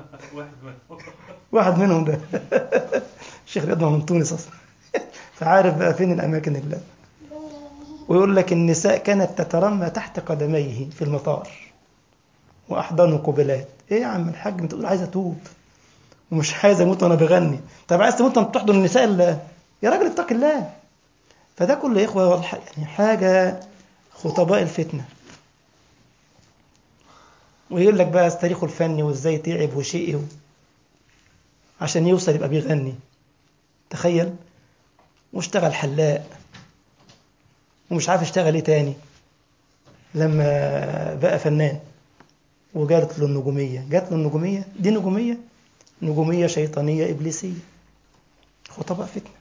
واحد منهم ده الشيخ رياض من تونس أصلا فعارف بقى فين الأماكن اللي ويقول لك النساء كانت تترمى تحت قدميه في المطار وأحضان قبلات إيه يا عم الحاج أنت تقول عايز أتوب ومش عايز أموت وأنا بغني طب عايز تموت وأنت بتحضن النساء اللي... يا راجل اتق الله فده كله يا إخوة يعني حاجة خطباء الفتنة ويقول لك بقى تاريخه الفني وازاي تعب وشقي عشان يوصل يبقى بيغني تخيل واشتغل حلاق ومش عارف يشتغل ايه تاني لما بقى فنان وجات له النجومية جات له النجومية دي نجومية نجومية شيطانية إبليسية خطباء فتنة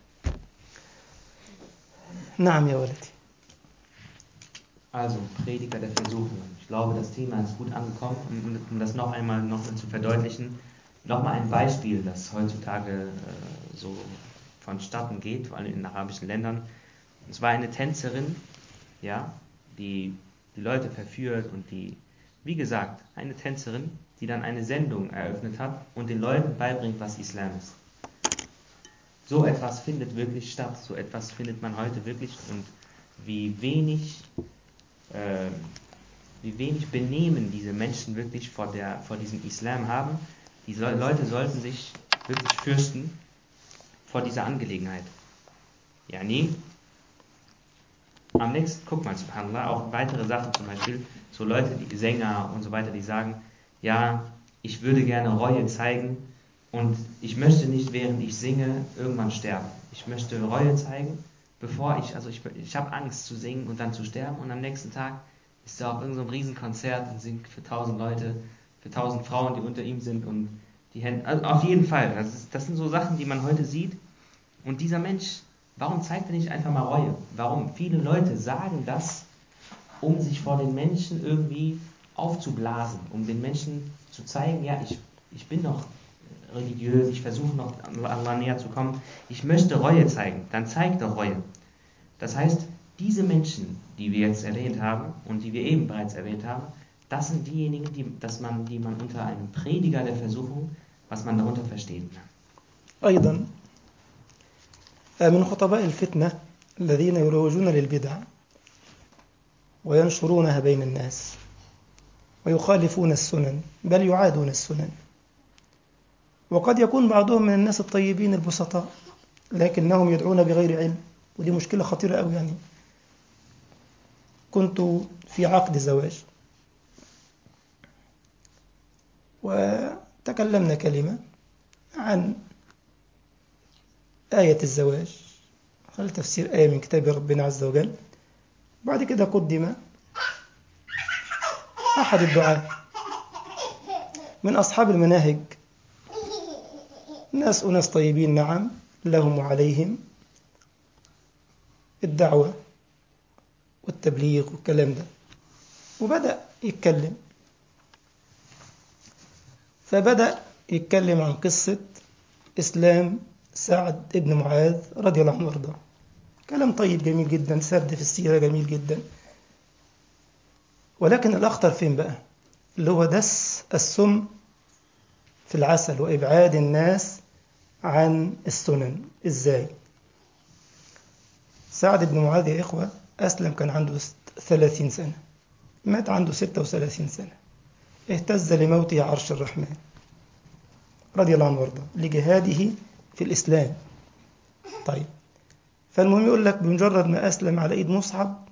نعم يا ولدي Also, Prediger der Versuchung. Ich glaube, das Thema ist gut angekommen. Um, um das noch einmal noch zu verdeutlichen, nochmal ein Beispiel, das heutzutage äh, so vonstatten geht, vor allem in arabischen Ländern. Es war eine Tänzerin, ja, die die Leute verführt und die, wie gesagt, eine Tänzerin, die dann eine Sendung eröffnet hat und den Leuten beibringt, was Islam ist. So etwas findet wirklich statt, so etwas findet man heute wirklich und wie wenig, äh, wie wenig Benehmen diese Menschen wirklich vor, der, vor diesem Islam haben. Die so Leute sollten sich wirklich fürchten vor dieser Angelegenheit. Ja, nie. Am nächsten, guck mal, subhanallah, auch weitere Sachen zum Beispiel, so Leute, die Sänger und so weiter, die sagen, ja, ich würde gerne Reue zeigen und ich möchte nicht, während ich singe, irgendwann sterben. Ich möchte Reue zeigen, bevor ich, also ich, ich habe Angst zu singen und dann zu sterben und am nächsten Tag ist er auf irgendeinem Riesenkonzert und singt für tausend Leute, für tausend Frauen, die unter ihm sind und Die Hände, also auf jeden Fall. Das, ist, das sind so Sachen, die man heute sieht. Und dieser Mensch, warum zeigt er nicht einfach mal Reue? Warum? Viele Leute sagen das, um sich vor den Menschen irgendwie aufzublasen, um den Menschen zu zeigen, ja, ich, ich bin noch religiös, ich versuche noch Allah näher zu kommen, ich möchte Reue zeigen, dann zeigt doch Reue. Das heißt, diese Menschen, die wir jetzt erwähnt haben und die wir eben bereits erwähnt haben, das sind diejenigen, die, dass man, die man unter einem Prediger der Versuchung, was man darunter versteht. أيضا من خطباء الفتنة الذين يروجون للبدع وينشرونها بين الناس ويخالفون السنن بل يعادون السنن وقد يكون بعضهم من الناس الطيبين البسطاء لكنهم يدعون بغير علم ودي مشكلة خطيرة أوي يعني كنت في عقد زواج وتكلمنا كلمة عن آية الزواج هل تفسير آية من كتاب ربنا عز وجل بعد كده قدم أحد الدعاة من أصحاب المناهج ناس أناس طيبين نعم لهم وعليهم الدعوة والتبليغ والكلام ده وبدأ يتكلم فبدأ يتكلم عن قصة إسلام سعد ابن معاذ رضي الله عنه وارضاه كلام طيب جميل جدا سرد في السيرة جميل جدا ولكن الأخطر فين بقى اللي هو دس السم في العسل وإبعاد الناس عن السنن إزاي سعد بن معاذ يا إخوة أسلم كان عنده ثلاثين سنة مات عنده ستة وثلاثين سنة اهتز لموته عرش الرحمن رضي الله عنه وارضاه لجهاده في الإسلام طيب فالمهم يقول لك بمجرد ما أسلم على إيد مصعب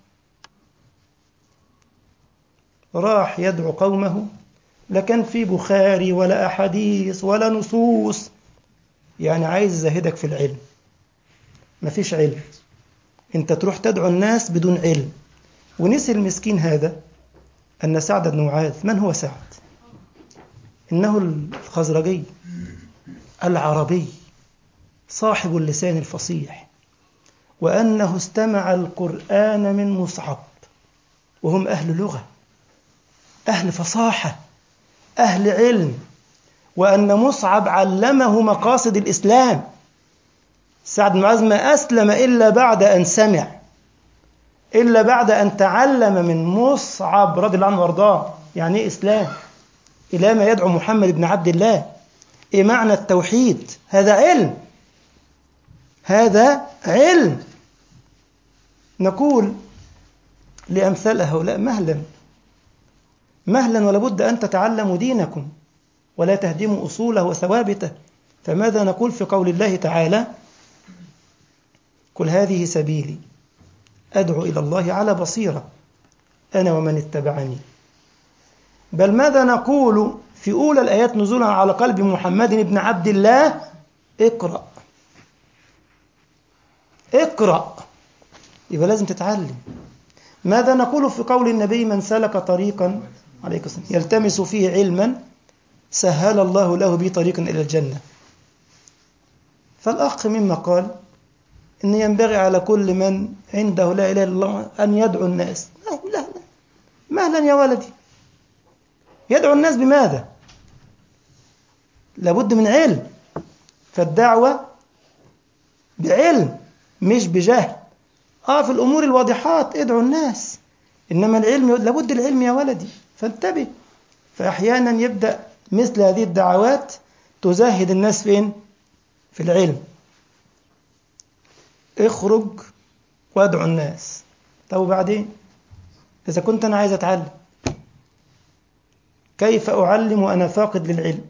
راح يدعو قومه لا كان في بخاري ولا أحاديث ولا نصوص يعني عايز زاهدك في العلم مفيش علم انت تروح تدعو الناس بدون علم ونسي المسكين هذا أن سعد بن معاذ من هو سعد إنه الخزرجي العربي صاحب اللسان الفصيح وأنه استمع القرآن من مصعب وهم أهل لغة أهل فصاحة أهل علم وأن مصعب علمه مقاصد الإسلام سعد بن معاذ ما أسلم إلا بعد أن سمع إلا بعد أن تعلم من مصعب رضي الله عنه وارضاه يعني إيه إسلام إلى ما يدعو محمد بن عبد الله إيه معنى التوحيد هذا علم هذا علم نقول لأمثال هؤلاء مهلا مهلا ولابد أن تتعلموا دينكم ولا تهدموا أصوله وثوابته فماذا نقول في قول الله تعالى قل هذه سبيلي أدعو إلى الله على بصيرة أنا ومن اتبعني بل ماذا نقول في أولى الآيات نزولا على قلب محمد بن عبد الله اقرأ اقرأ يبقى لازم تتعلم ماذا نقول في قول النبي من سلك طريقا عليك السلام يلتمس فيه علما سهل الله له به طريقا إلى الجنة فالأخ مما قال إن ينبغي على كل من عنده لا إله إلا الله أن يدعو الناس لا لا مهلا يا ولدي يدعو الناس بماذا لابد من علم فالدعوة بعلم مش بجهل اه في الامور الواضحات ادعو الناس انما العلم لابد العلم يا ولدي فانتبه فاحيانا يبدا مثل هذه الدعوات تزهد الناس فين في العلم اخرج وادعو الناس طب وبعدين اذا كنت انا عايز اتعلم كيف اعلم وانا فاقد للعلم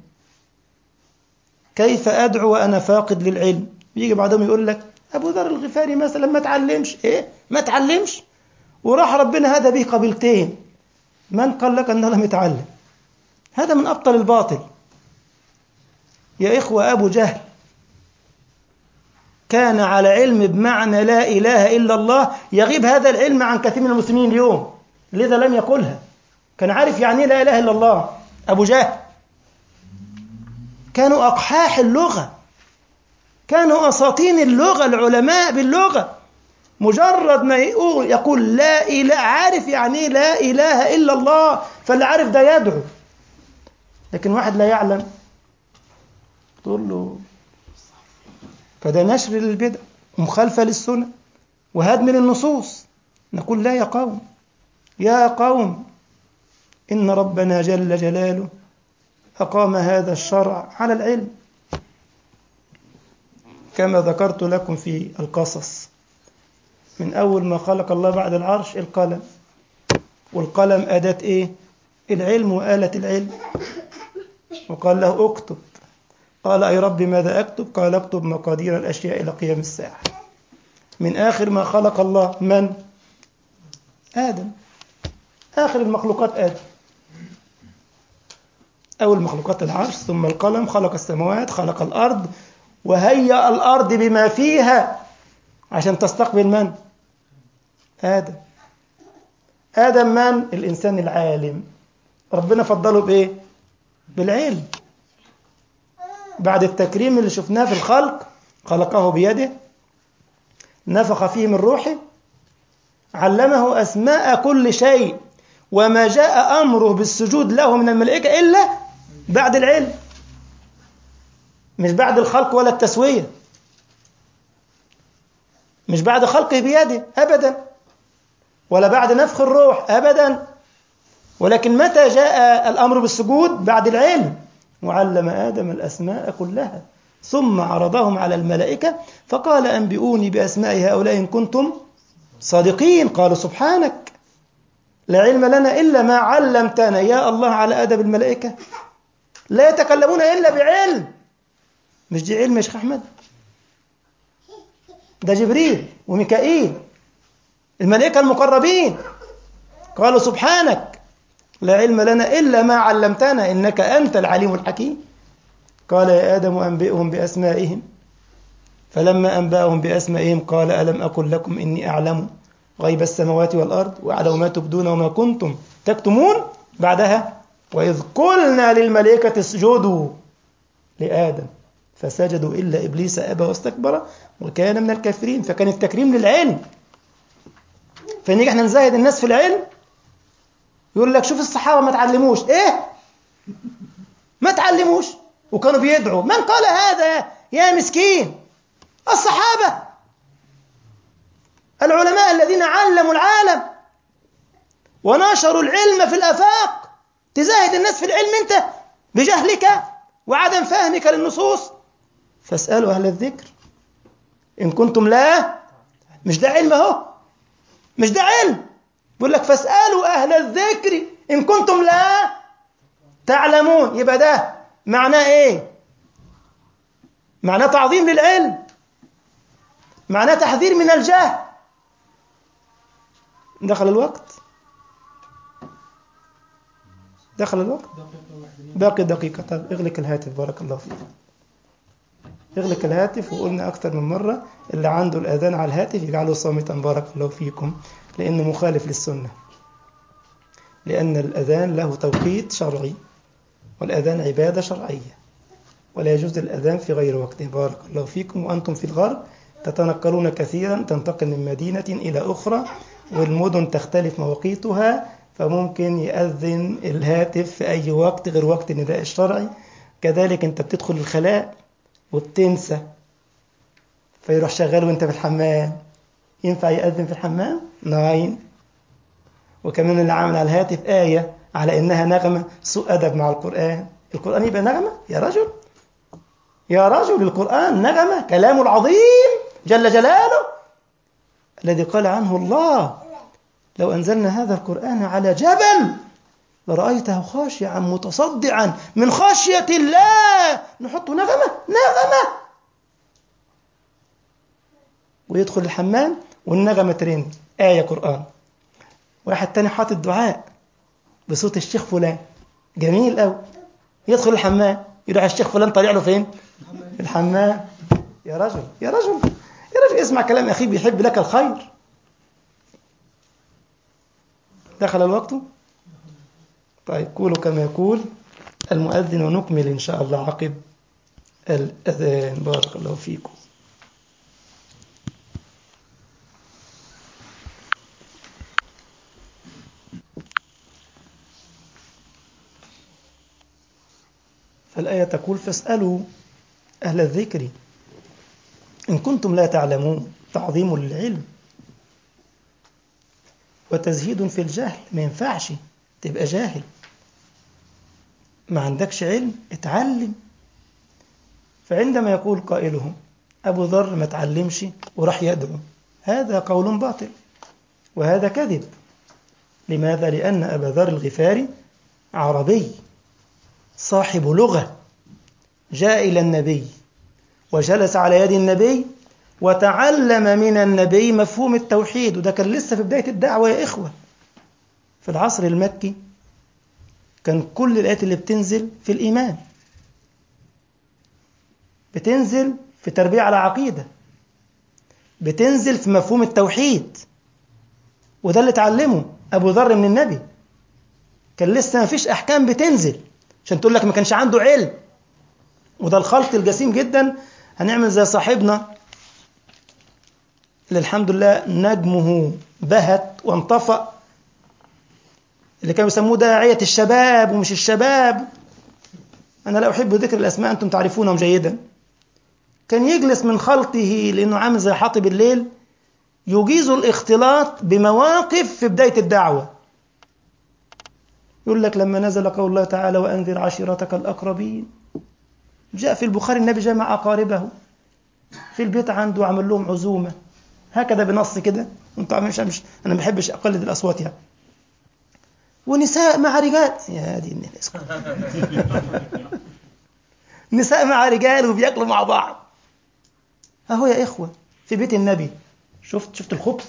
كيف ادعو وانا فاقد للعلم يجي بعضهم يقول لك ابو ذر الغفاري مثلا ما تعلمش ايه ما تعلمش وراح ربنا هدى به قبيلتين من قال لك انه لم يتعلم هذا من ابطل الباطل يا اخوه ابو جهل كان على علم بمعنى لا اله الا الله يغيب هذا العلم عن كثير من المسلمين اليوم لذا لم يقلها كان عارف يعني لا اله الا الله ابو جهل كانوا أقحاح اللغة كانوا أساطين اللغة العلماء باللغة مجرد ما يقول يقول لا إله عارف يعني لا إله إلا الله فاللي عارف ده يدعو لكن واحد لا يعلم تقول له فده نشر للبدع مخالفة للسنة وهدم للنصوص نقول لا يا قوم يا قوم إن ربنا جل جلاله أقام هذا الشرع على العلم كما ذكرت لكم في القصص من أول ما خلق الله بعد العرش القلم والقلم أداة إيه؟ العلم وآلة العلم وقال له اكتب قال أي رب ماذا أكتب قال اكتب مقادير الأشياء إلى قيام الساعة من آخر ما خلق الله من؟ آدم آخر المخلوقات آدم أول مخلوقات العرش ثم القلم خلق السماوات خلق الأرض وهيأ الأرض بما فيها عشان تستقبل من؟ آدم آدم من؟ الإنسان العالم ربنا فضله بإيه؟ بالعلم بعد التكريم اللي شفناه في الخلق خلقه بيده نفخ فيه من روحه علمه أسماء كل شيء وما جاء أمره بالسجود له من الملائكة إلا بعد العلم مش بعد الخلق ولا التسوية مش بعد خلقه بيده أبدا ولا بعد نفخ الروح أبدا ولكن متى جاء الأمر بالسجود بعد العلم وعلم آدم الأسماء كلها ثم عرضهم على الملائكة فقال أنبئوني بأسماء هؤلاء إن كنتم صادقين قالوا سبحانك لا علم لنا إلا ما علمتنا يا الله على أدب الملائكة لا يتكلمون إلا بعلم مش دي علم يا شيخ أحمد ده جبريل وميكائيل الملائكة المقربين قالوا سبحانك لا علم لنا إلا ما علمتنا إنك أنت العليم الحكيم قال يا آدم أنبئهم بأسمائهم فلما أنبأهم بأسمائهم قال ألم أقل لكم إني أعلم غيب السماوات والأرض وأعلم ما تبدون وما كنتم تكتمون بعدها وإذ قلنا للملائكة اسجدوا لآدم فسجدوا إلا إبليس أبى واستكبر وكان من الكافرين فكان التكريم للعلم فنيجي احنا نزاهد الناس في العلم يقول لك شوف الصحابة ما تعلموش ايه ما تعلموش وكانوا بيدعوا من قال هذا يا مسكين الصحابة العلماء الذين علموا العالم ونشروا العلم في الآفاق تزاهد الناس في العلم أنت بجهلك وعدم فهمك للنصوص فاسألوا أهل الذكر إن كنتم لا مش ده علم أهو مش ده علم بيقول لك فاسألوا أهل الذكر إن كنتم لا تعلمون يبقى ده معناه إيه معناه تعظيم للعلم معناه تحذير من الجهل دخل الوقت دخل الوقت باقي دقيقة طب اغلق الهاتف بارك الله فيك اغلق الهاتف وقلنا أكثر من مرة اللي عنده الأذان على الهاتف يجعله صامتا بارك الله فيكم لأنه مخالف للسنة لأن الأذان له توقيت شرعي والأذان عبادة شرعية ولا يجوز الأذان في غير وقته بارك الله فيكم وأنتم في الغرب تتنقلون كثيرا تنتقل من مدينة إلى أخرى والمدن تختلف مواقيتها فممكن يأذن الهاتف في أي وقت غير وقت النداء الشرعي كذلك أنت بتدخل الخلاء وبتنسى فيروح شغال وانت في الحمام ينفع يأذن في الحمام؟ ناين وكمان اللي عامل على الهاتف آية على إنها نغمة سوء أدب مع القرآن القرآن يبقى نغمة يا رجل يا رجل القرآن نغمة كلام العظيم جل جلاله الذي قال عنه الله لو أنزلنا هذا القرآن على جبل لرأيته خاشعا متصدعا من خشية الله نحط نغمة نغمة ويدخل الحمام والنغمة ترند آية قرآن واحد تاني حاطط دعاء بصوت الشيخ فلان جميل قوي يدخل الحمام يروح الشيخ فلان طالع له فين الحمام يا رجل يا رجل يا رجل اسمع كلام أخي بيحب لك الخير دخل الوقت طيب قولوا كما يقول المؤذن ونكمل إن شاء الله عقب الأذان بارك الله فيكم فالآية تقول فاسألوا أهل الذكر إن كنتم لا تعلمون تعظيم للعلم وتزهيد في الجهل ما ينفعش تبقى جاهل ما عندكش علم اتعلم فعندما يقول قائلهم أبو ذر ما تعلمش وراح يدعو هذا قول باطل وهذا كذب لماذا؟ لأن أبا ذر الغفاري عربي صاحب لغة جاء إلى النبي وجلس على يد النبي وتعلم من النبي مفهوم التوحيد وده كان لسه في بداية الدعوة يا إخوة في العصر المكي كان كل الآيات اللي بتنزل في الإيمان بتنزل في تربية على عقيدة بتنزل في مفهوم التوحيد وده اللي اتعلمه أبو ذر من النبي كان لسه ما فيش أحكام بتنزل عشان تقول لك ما كانش عنده علم وده الخلط الجسيم جدا هنعمل زي صاحبنا اللي الحمد لله نجمه بهت وانطفأ اللي كانوا يسموه داعية الشباب ومش الشباب أنا لا أحب ذكر الأسماء أنتم تعرفونهم جيدا كان يجلس من خلطه لأنه عامل زي حاطب الليل يجيز الاختلاط بمواقف في بداية الدعوة يقول لك لما نزل قول الله تعالى وأنذر عشيرتك الأقربين جاء في البخاري النبي جمع أقاربه في البيت عنده وعمل لهم عزومة هكذا بنص كده انت مش مش انا ما بحبش اقلد الاصوات يعني ونساء مع رجال يا دي الناس نساء مع رجال وبياكلوا مع بعض اهو يا اخوه في بيت النبي شفت شفت الخبث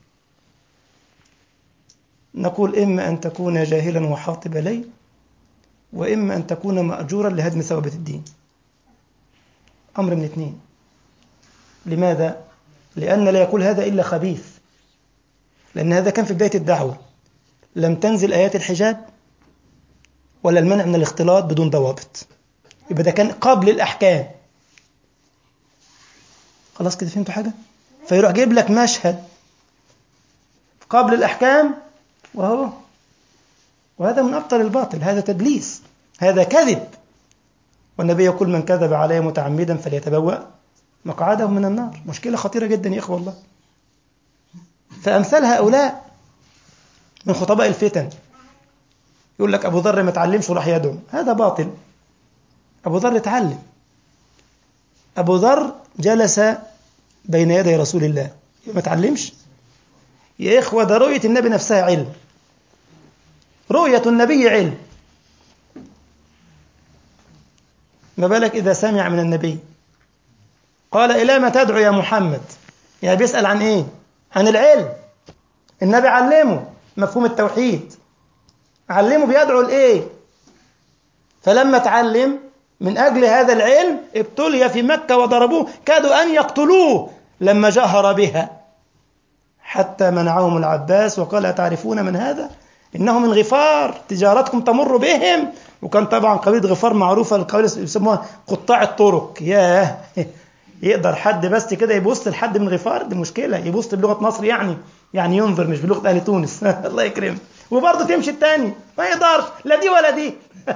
نقول اما ان تكون جاهلا وحاطب لي واما ان تكون ماجورا لهدم ثوابت الدين امر من اثنين لماذا لأن لا يقول هذا إلا خبيث لأن هذا كان في بداية الدعوة لم تنزل آيات الحجاب ولا المنع من الاختلاط بدون ضوابط يبقى ده كان قبل الأحكام خلاص كده فهمتوا حاجة فيروح جايب لك مشهد قبل الأحكام وهو وهذا من أبطل الباطل هذا تدليس هذا كذب والنبي يقول من كذب علي متعمدا فليتبوأ مقعده من النار مشكلة خطيرة جدا يا إخوة الله فأمثال هؤلاء من خطباء الفتن يقول لك أبو ذر ما تعلمش وراح يدعو هذا باطل أبو ذر اتعلم أبو ذر جلس بين يدي رسول الله ما تعلمش يا إخوة ده رؤية النبي نفسها علم رؤية النبي علم ما بالك إذا سمع من النبي قال إلى ما تدعو يا محمد يعني بيسأل عن إيه عن العلم النبي علمه مفهوم التوحيد علمه بيدعو لإيه فلما تعلم من أجل هذا العلم ابتلي في مكة وضربوه كادوا أن يقتلوه لما جهر بها حتى منعهم العباس وقال أتعرفون من هذا إنه من غفار تجارتكم تمر بهم وكان طبعا قبيلة غفار معروفة القبيلة يسموها قطاع الطرق ياه يقدر حد بس كده يبص لحد من غفار دي مشكله يبص بلغه مصر يعني يعني ينظر مش بلغه اهل تونس الله يكرمه وبرضه تمشي التاني ما يقدرش لا دي ولا دي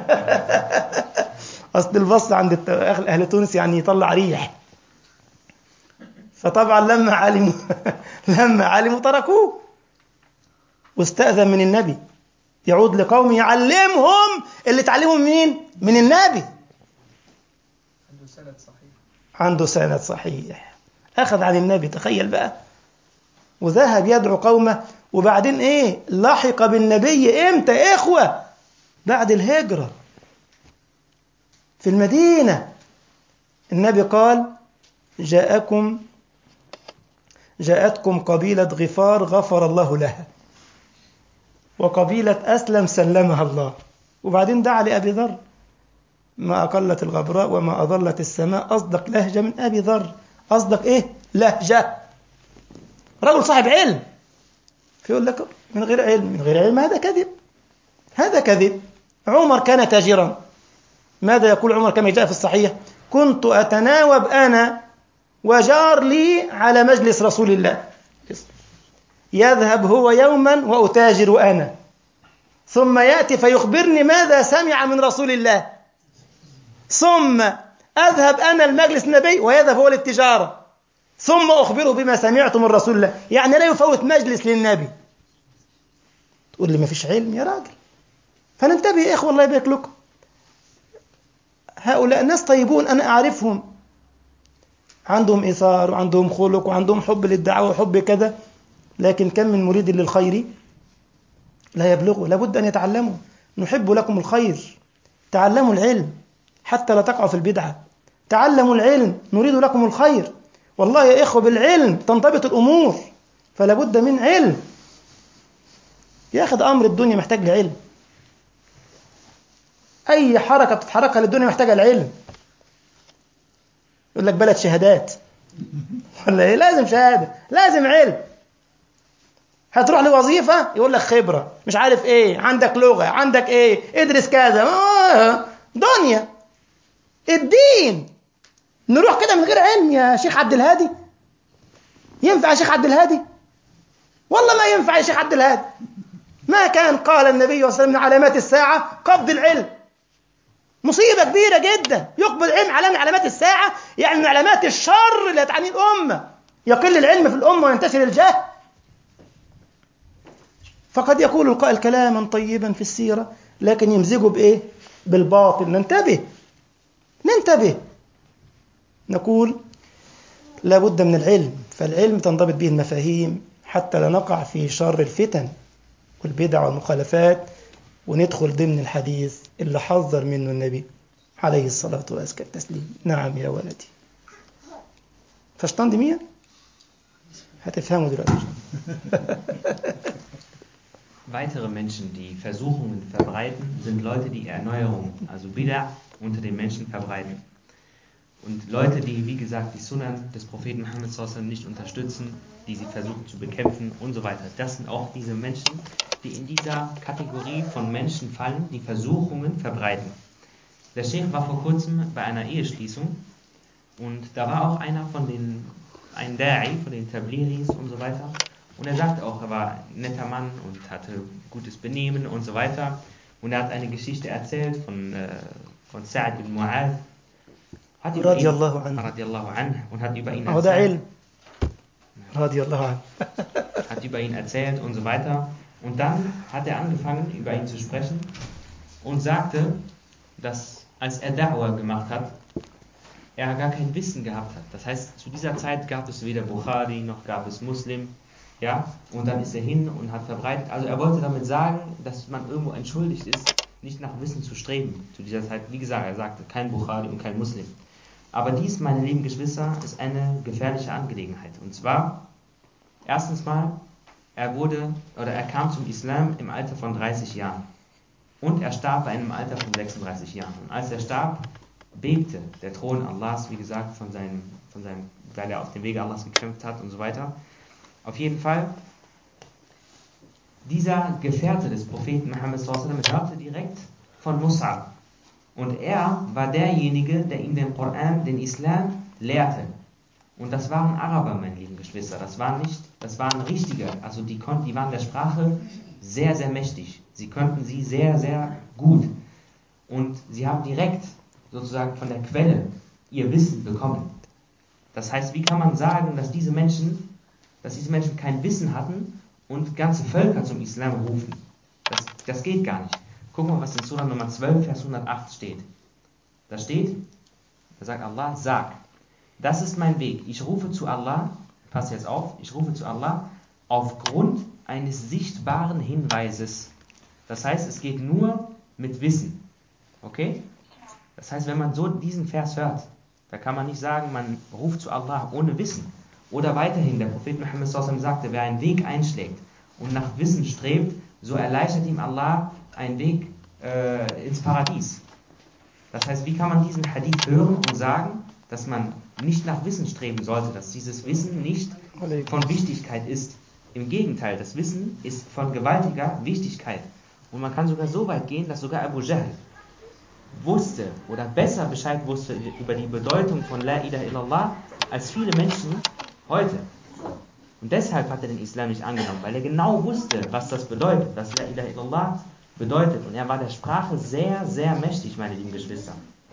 اصل البص عند اهل تونس يعني يطلع ريح فطبعا لما علموا لما علموا تركوه واستأذن من النبي يعود لقومه يعلمهم اللي اتعلموا مين؟ من النبي عنده سند صحيح عنده سند صحيح أخذ عن النبي تخيل بقى وذهب يدعو قومه وبعدين إيه لحق بالنبي إمتى يا إخوة بعد الهجرة في المدينة النبي قال جاءكم جاءتكم قبيلة غفار غفر الله لها وقبيلة أسلم سلمها الله وبعدين دعا لأبي ذر ما أقلت الغبراء وما أضلت السماء أصدق لهجة من أبي ذر أصدق إيه لهجة رجل صاحب علم فيقول لك من غير علم من غير علم هذا كذب هذا كذب عمر كان تاجرا ماذا يقول عمر كما جاء في الصحيح كنت أتناوب أنا وجار لي على مجلس رسول الله يذهب هو يوما وأتاجر أنا ثم يأتي فيخبرني ماذا سمع من رسول الله ثم أذهب أنا المجلس النبي ويذهب هو للتجارة ثم أخبره بما سمعت من رسول الله يعني لا يفوت مجلس للنبي تقول لي ما فيش علم يا راجل فننتبه يا إخوة الله يبارك لكم هؤلاء ناس طيبون أنا أعرفهم عندهم إيثار وعندهم خلق وعندهم حب للدعوة وحب كذا لكن كم من مريد للخير لا يبلغه لابد أن يتعلموا نحب لكم الخير تعلموا العلم حتى لا تقعوا في البدعة تعلموا العلم نريد لكم الخير والله يا إخوة بالعلم تنضبط الأمور فلا بد من علم ياخد أمر الدنيا محتاج لعلم أي حركة بتتحركها للدنيا محتاجة العلم يقول لك بلد شهادات ولا إيه لازم شهادة لازم علم هتروح لوظيفة يقول لك خبرة مش عارف ايه عندك لغة عندك ايه ادرس كذا آه. دنيا الدين نروح كده من غير علم يا شيخ عبد الهادي ينفع يا شيخ عبد الهادي والله ما ينفع يا شيخ عبد الهادي ما كان قال النبي صلى الله عليه وسلم من علامات الساعة قبض العلم مصيبة كبيرة جدا يقبض العلم علامة من علامات الساعة يعني من علامات الشر اللي هتعني الأمة يقل العلم في الأمة وينتشر الجهل فقد يقول القائل كلاما طيبا في السيرة لكن يمزجه بإيه؟ بالباطل ننتبه ننتبه نقول لا بد من العلم فالعلم تنضبط به المفاهيم حتى لا نقع في شر الفتن والبدع والمخالفات وندخل ضمن الحديث اللي حذر منه النبي عليه الصلاة وأزكى التسليم نعم يا ولدي verstanden mir? هتفهموا دلوقتي Weitere Menschen, die Versuchungen verbreiten, sind Leute, die Erneuerung, also Bid'a, unter den Menschen verbreiten. Und Leute, die, wie gesagt, die Sunnah des Propheten Muhammad sallallahu nicht unterstützen, die sie versuchen zu bekämpfen und so weiter. Das sind auch diese Menschen, die in dieser Kategorie von Menschen fallen, die Versuchungen verbreiten. Der Sheikh war vor kurzem bei einer Eheschließung und da war auch einer von den, ein Da'i, von den Tabliris und so weiter. Und er sagt auch, er war ein netter Mann und hatte gutes Benehmen und so weiter. Und er hat eine Geschichte erzählt von, äh, von Sa'd ibn Mu'adh. Hat über ihn, Radiallahu anhu. radiallahu anhu, und hat über ihn أهو ده erzählt. علم رضي الله عنه hat über ihn erzählt und so weiter. Und dann hat er angefangen, über ihn zu sprechen und sagte, dass als er Da'wah gemacht hat, er gar kein Wissen gehabt hat. Das heißt, zu dieser Zeit gab es weder Bukhari noch gab es Muslim. Ja, und dann ist er hin und hat verbreitet. Also er wollte damit sagen, dass man irgendwo entschuldigt ist, nicht nach Wissen zu streben. Zu dieser Zeit, wie gesagt, er sagte, kein Bukhari und kein Muslim. Aber dies, meine lieben Geschwister, ist eine gefährliche Angelegenheit. Und zwar, erstens mal, er wurde oder er kam zum Islam im Alter von 30 Jahren. Und er starb bei einem Alter von 36 Jahren. Und als er starb, bebte der Thron Allahs, wie gesagt, von seinem, von seinem, weil er auf dem Wege Allahs gekämpft hat und so weiter. Auf jeden Fall, dieser Gefährte des Propheten Muhammad sallallahu alaihi wasallam hörte direkt von Mus'ab. Und er war derjenige, der ihm den Koran, den Islam lehrte. Und das waren Araber, meine lieben Geschwister. Das waren nicht, das waren richtige. Also die konnten, die waren der Sprache sehr, sehr mächtig. Sie konnten sie sehr, sehr gut. Und sie haben direkt sozusagen von der Quelle ihr Wissen bekommen. Das heißt, wie kann man sagen, dass diese Menschen, dass diese Menschen kein Wissen hatten und ganze Völker zum Islam rufen? Das, das geht gar nicht. Gucken wir, was in Surah Nummer 12, Vers 108 steht. Da steht, da sagt Allah, sag, das ist mein Weg. Ich rufe zu Allah, pass jetzt auf, ich rufe zu Allah aufgrund eines sichtbaren Hinweises. Das heißt, es geht nur mit Wissen. Okay? Das heißt, wenn man so diesen Vers hört, da kann man nicht sagen, man ruft zu Allah ohne Wissen. Oder weiterhin, der Prophet Muhammad sallallahu alaihi wasallam sagte, wer einen Weg einschlägt und nach Wissen strebt, so erleichtert ihm Allah einen Weg äh, ins Paradies. Das heißt, wie kann man diesen Hadith hören und sagen, dass man nicht nach Wissen streben sollte, dass dieses Wissen nicht von Wichtigkeit ist. Im Gegenteil, das Wissen ist von gewaltiger Wichtigkeit. Und man kann sogar so weit gehen, dass sogar Abu Jahl, wusste oder besser Bescheid wusste über die Bedeutung von La ilaha illallah als viele Menschen heute. Und deshalb hat er den Islam nicht angenommen, weil er genau wusste, was das bedeutet, was La ilaha illallah bedeutet. Und er war der Sprache sehr, sehr mächtig, meine lieben Geschwister.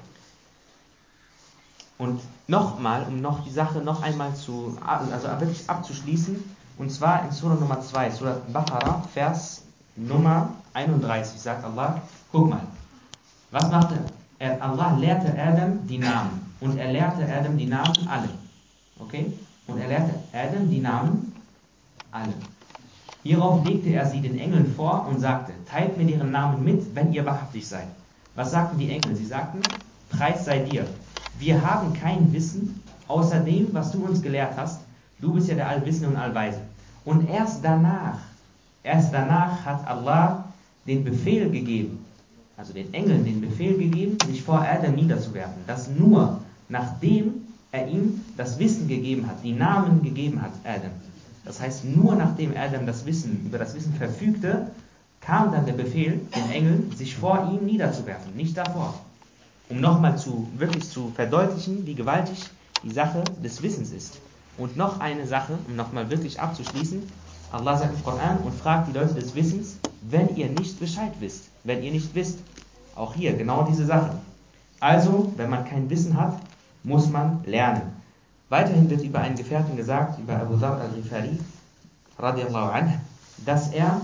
Und nochmal, um noch die Sache noch einmal zu, also wirklich abzuschließen, und zwar in Surah Nummer 2, Surah Baqarah, Vers Nummer 31, sagt Allah, guck mal, was machte er? Allah lehrte Adam die Namen. Und er lehrte Adam die Namen alle. Okay? Und er lehrte Adam die Namen alle. Hierauf legte er sie den Engeln vor und sagte, teilt mir deren Namen mit, wenn ihr wahrhaftig seid. Was sagten die Engel? Sie sagten, Preis sei dir. Wir haben kein Wissen außer dem, was du uns gelehrt hast. Du bist ja der Allwissende und Allweise. Und erst danach, erst danach hat Allah den Befehl gegeben, also den Engeln den Befehl gegeben, sich vor Adam niederzuwerfen. Das nur nachdem er ihm das Wissen gegeben hat, die Namen gegeben hat, Adam. Das heißt, nur nachdem Adam das Wissen, über das Wissen verfügte, kam dann der Befehl den Engeln, sich vor ihm niederzuwerfen, nicht davor. Um nochmal zu, wirklich zu verdeutlichen, wie gewaltig die Sache des Wissens ist. Und noch eine Sache, um nochmal wirklich abzuschließen. Allah sagt im Koran und fragt die Leute des Wissens, wenn ihr nicht Bescheid wisst, wenn ihr nicht wisst. Auch hier genau diese Sache. Also, wenn man kein Wissen hat, muss man lernen. Weiterhin wird über einen Gefährten gesagt, über Abu Dhar al-Rifari, radiallahu anh, dass er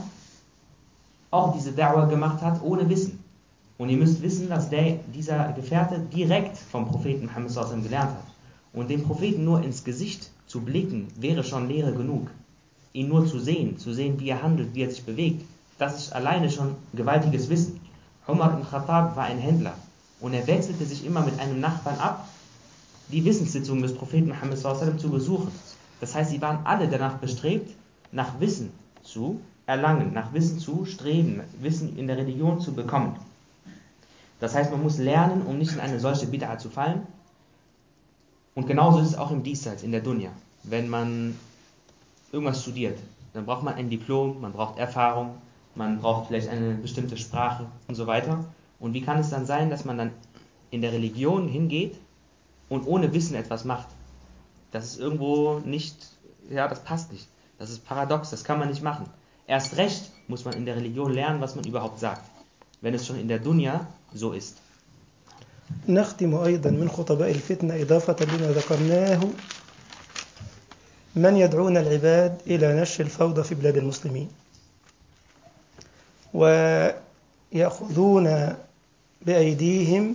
auch diese Da'wah gemacht hat ohne Wissen. Und ihr müsst wissen, dass der, dieser Gefährte direkt vom Propheten Muhammad sallam gelernt hat. Und dem Propheten nur ins Gesicht zu blicken, wäre schon Lehre genug. Ihn nur zu sehen, zu sehen, wie er handelt, wie er sich bewegt, das ist alleine schon gewaltiges Wissen. Umar ibn Khattab war ein Händler und er wechselte sich immer mit einem Nachbarn ab, die Wissenssitzungen des Propheten Muhammad sallam zu besuchen. Das heißt, sie waren alle danach bestrebt, nach Wissen zu erlangen, nach Wissen zu streben, Wissen in der Religion zu bekommen. Das heißt, man muss lernen, um nicht in eine solche Bid'a zu fallen. Und genauso ist es auch im Diesseits, in der Dunya. Wenn man irgendwas studiert, dann braucht man ein Diplom, man braucht Erfahrung, man braucht vielleicht eine bestimmte Sprache und so weiter. Und wie kann es dann sein, dass man dann in der Religion hingeht und ohne Wissen etwas macht? Das ist irgendwo nicht, ja, das passt nicht. Das ist paradox, das kann man nicht machen. Erst recht muss man in der Religion lernen, was man überhaupt sagt, wenn es schon in der Dunya so ist. نختم أيضا من خطباء الفتنة إضافة لما ذكرناه من يدعون العباد إلى نشر الفوضى في بلاد المسلمين ويأخذون بأيديهم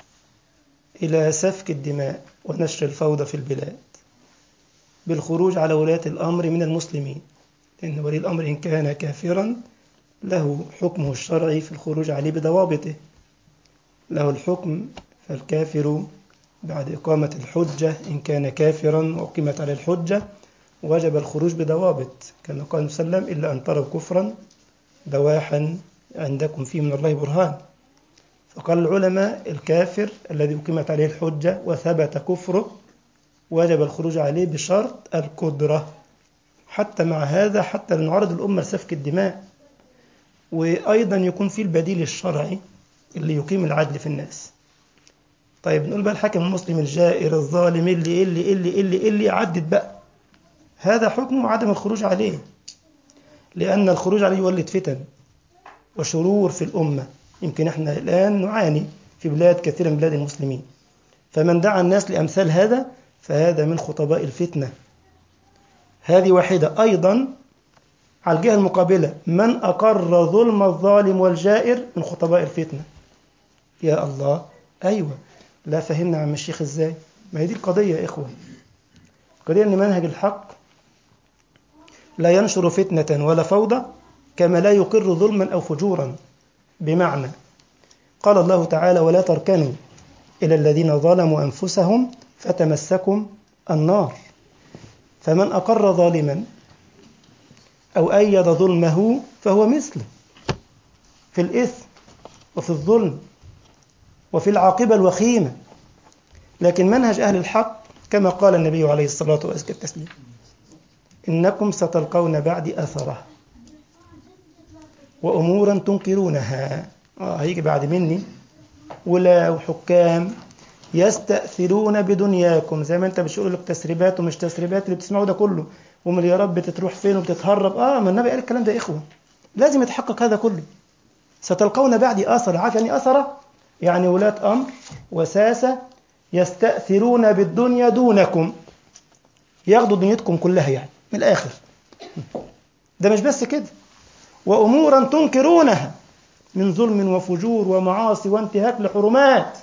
إلى سفك الدماء ونشر الفوضى في البلاد بالخروج على ولاة الأمر من المسلمين لأن ولي الأمر إن كان كافرا له حكمه الشرعي في الخروج عليه بضوابطه له الحكم فالكافر بعد إقامة الحجة إن كان كافرا وأقيمت عليه الحجة وجب الخروج بضوابط كما قال صلى الله عليه وسلم إلا أن تروا كفرا بواحا عندكم فيه من الله برهان فقال العلماء الكافر الذي أقيمت عليه الحجة وثبت كفره وجب الخروج عليه بشرط القدرة حتى مع هذا حتى لنعرض الأمة لسفك الدماء وأيضا يكون في البديل الشرعي اللي يقيم العدل في الناس طيب نقول بقى الحاكم المسلم الجائر الظالم اللي اللي اللي اللي اللي عدد بقى هذا حكمه عدم الخروج عليه لأن الخروج عليه يولد فتن وشرور في الأمة يمكن احنا الآن نعاني في بلاد كثيرة من بلاد المسلمين فمن دعا الناس لأمثال هذا فهذا من خطباء الفتنة هذه واحدة أيضا على الجهة المقابلة من أقر ظلم الظالم والجائر من خطباء الفتنة يا الله أيوة لا فهمنا عن الشيخ إزاي ما هي دي القضية يا إخوة القضية أن منهج الحق لا ينشر فتنة ولا فوضى كما لا يقر ظلما أو فجورا بمعنى قال الله تعالى ولا تركنوا إلى الذين ظلموا أنفسهم فتمسكم النار فمن أقر ظالما أو أيد ظلمه فهو مثله في الإثم وفي الظلم وفي العاقبة الوخيمة لكن منهج أهل الحق كما قال النبي عليه الصلاة والسلام إنكم ستلقون بعد أثره وأمورا تنكرونها آه هيجي بعد مني ولاة وحكام يستأثرون بدنياكم زي ما انت بتقول لك تسريبات ومش تسريبات اللي بتسمعه ده كله ومليارات بتتروح فين وبتتهرب اه ما النبي قال الكلام ده يا اخوه لازم يتحقق هذا كله ستلقون بعدي اثر عارف يعني اثر يعني ولاة امر وساسة يستأثرون بالدنيا دونكم ياخدوا دنيتكم كلها يعني من الاخر ده مش بس كده وامورا تنكرونها من ظلم وفجور ومعاصي وانتهاك لحرمات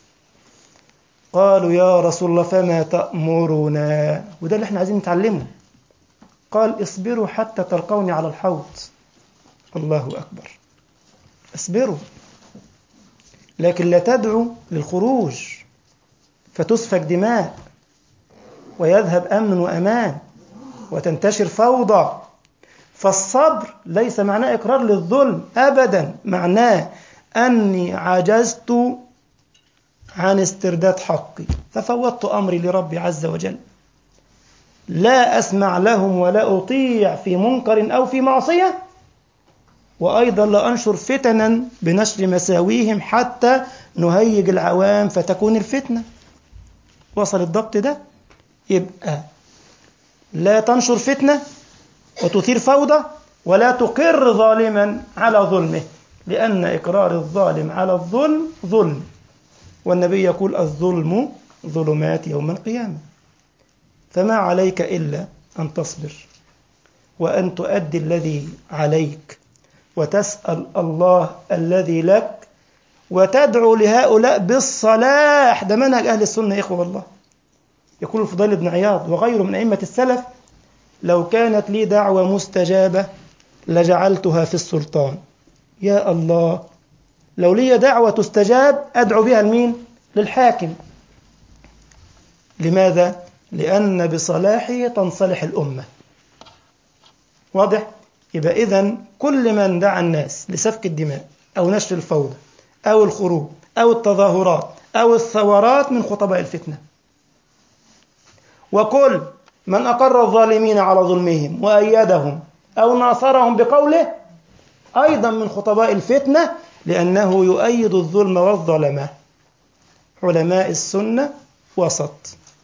قالوا يا رسول الله فما تأمرنا وده اللي احنا عايزين نتعلمه قال اصبروا حتى تلقوني على الحوض الله أكبر اصبروا لكن لا تدعوا للخروج فتسفك دماء ويذهب أمن وأمان وتنتشر فوضى فالصبر ليس معناه إقرار للظلم أبدا معناه أني عجزت عن استرداد حقي ففوضت أمري لربي عز وجل لا أسمع لهم ولا أطيع في منكر أو في معصية وأيضا لا أنشر فتنا بنشر مساويهم حتى نهيج العوام فتكون الفتنة وصل الضبط ده يبقى لا تنشر فتنة وتثير فوضى ولا تقر ظالما على ظلمه لأن إقرار الظالم على الظلم ظلم والنبي يقول الظلم ظلمات يوم القيامة فما عليك إلا أن تصبر وأن تؤدي الذي عليك وتسأل الله الذي لك وتدعو لهؤلاء بالصلاح ده منهج أهل السنة يا إخوة والله يقول الفضيل بن عياض وغيره من أئمة السلف لو كانت لي دعوة مستجابة لجعلتها في السلطان يا الله لو لي دعوة تستجاب أدعو بها لمين؟ للحاكم لماذا؟ لأن بصلاحه تنصلح الأمة واضح؟ يبقى إذا كل من دعا الناس لسفك الدماء أو نشر الفوضى أو الخروج أو التظاهرات أو الثورات من خطباء الفتنة وكل من أقر الظالمين على ظلمهم وأيدهم أو ناصرهم بقوله أيضا من خطباء الفتنة لأنه يؤيد الظلم والظلمة علماء السنة وسط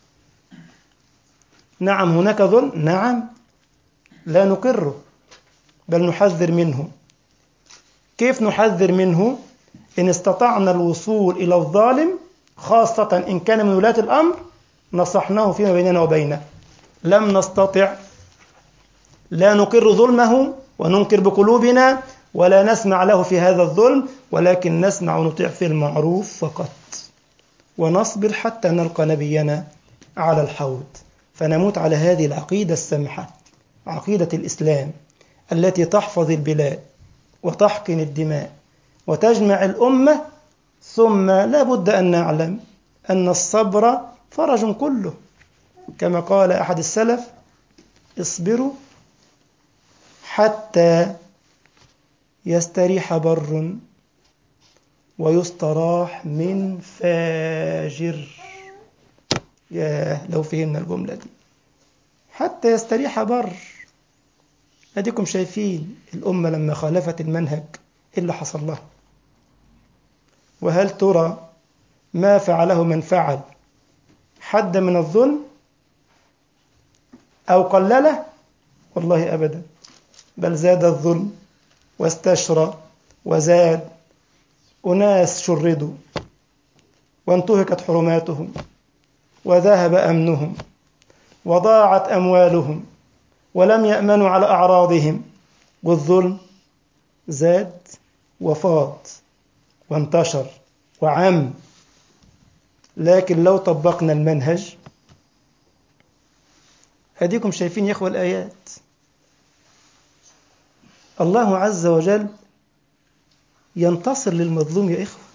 نعم هناك ظلم نعم لا نقره بل نحذر منه كيف نحذر منه إن استطعنا الوصول إلى الظالم خاصة إن كان من ولاة الأمر نصحناه فيما بيننا وبينه لم نستطع لا نقر ظلمه وننكر بقلوبنا ولا نسمع له في هذا الظلم ولكن نسمع ونطيع في المعروف فقط ونصبر حتى نلقى نبينا على الحوض فنموت على هذه العقيدة السمحة عقيدة الإسلام التي تحفظ البلاد وتحقن الدماء وتجمع الأمة ثم لا بد أن نعلم أن الصبر فرج كله كما قال أحد السلف اصبروا حتى يستريح بر ويستراح من فاجر يا لو فهمنا الجملة دي حتى يستريح بر اديكم شايفين الأمة لما خالفت المنهج إيه اللي حصل لها وهل ترى ما فعله من فعل حد من الظلم أو قلله والله أبدا بل زاد الظلم واستشرى وزاد أناس شردوا وانتهكت حرماتهم وذهب أمنهم وضاعت أموالهم ولم يأمنوا على أعراضهم والظلم زاد وفاض وانتشر وعم لكن لو طبقنا المنهج هديكم شايفين يا إخوة الآيات الله عز وجل ينتصر للمظلوم يا إخوة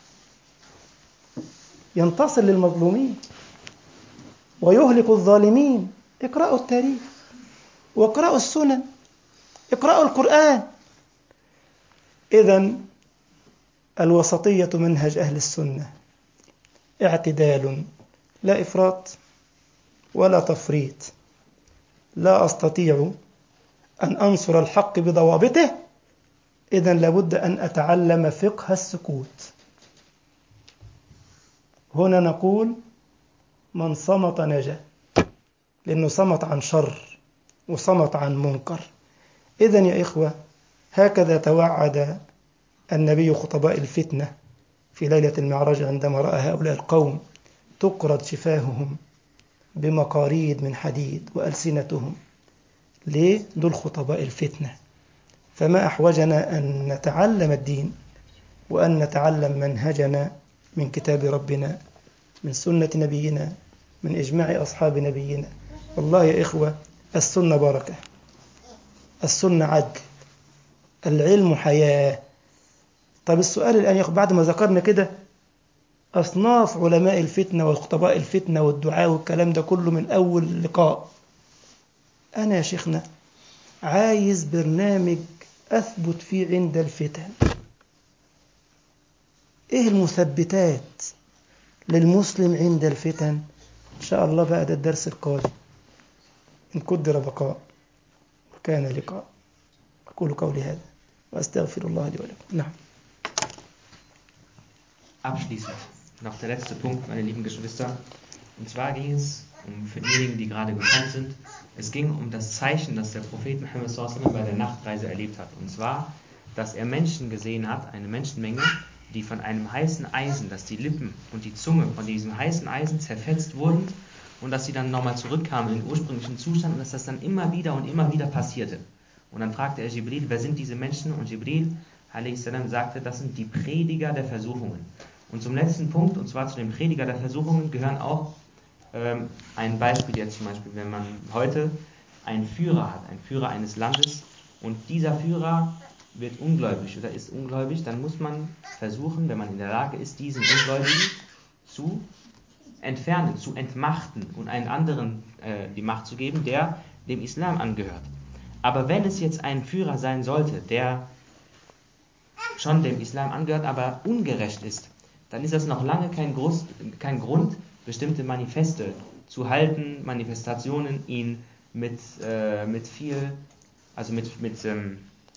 ينتصر للمظلومين ويهلك الظالمين اقرأوا التاريخ واقرأوا السنن اقرأوا القرآن إذا الوسطية منهج أهل السنة اعتدال لا إفراط ولا تفريط لا أستطيع أن أنصر الحق بضوابطه إذا لابد أن أتعلم فقه السكوت هنا نقول من صمت نجا لأنه صمت عن شر وصمت عن منكر إذا يا إخوة هكذا توعد النبي خطباء الفتنة في ليلة المعراج عندما رأى هؤلاء القوم تقرض شفاههم بمقاريد من حديد وألسنتهم ليه؟ دول خطباء الفتنة فما أحوجنا أن نتعلم الدين وأن نتعلم منهجنا من كتاب ربنا من سنة نبينا من إجماع أصحاب نبينا والله يا إخوة السنة بركة السنة عدل العلم حياة طب السؤال الآن يا أخوة بعد ما ذكرنا كده أصناف علماء الفتنة وخطباء الفتنة والدعاء والكلام ده كله من أول لقاء أنا يا شيخنا عايز برنامج أثبت فيه عند الفتن إيه المثبتات للمسلم عند الفتن إن شاء الله بقى ده الدرس القادم إن قدر بقاء وكان لقاء أقول قولي هذا وأستغفر الله لي ولكم نعم Abschließend noch der letzte Punkt, meine lieben Geschwister. Und zwar ging es um für diejenigen, die gerade gekommen sind, es ging um das Zeichen, das der Prophet Muhammad sallallahu bei der Nachtreise erlebt hat. Und zwar, dass er Menschen gesehen hat, eine Menschenmenge, die von einem heißen Eisen, dass die Lippen und die Zunge von diesem heißen Eisen zerfetzt wurden und dass sie dann nochmal zurückkamen in den ursprünglichen Zustand und dass das dann immer wieder und immer wieder passierte. Und dann fragte er Jibril, wer sind diese Menschen? Und Jibril a.s. sagte, das sind die Prediger der Versuchungen. Und zum letzten Punkt, und zwar zu den Prediger der Versuchungen, gehören auch ähm, ein Beispiel jetzt zum Beispiel, wenn man heute einen Führer hat, einen Führer eines Landes, und dieser Führer wird ungläubig oder ist ungläubig, dann muss man versuchen, wenn man in der Lage ist, diesen Ungläubigen zu entfernen, zu entmachten und einen anderen äh, die Macht zu geben, der dem Islam angehört. Aber wenn es jetzt ein Führer sein sollte, der schon dem Islam angehört, aber ungerecht ist, dann ist das noch lange kein, Grund, kein Grund, bestimmte Manifeste zu halten, Manifestationen, ihn mit, äh, mit viel, also mit, mit ähm,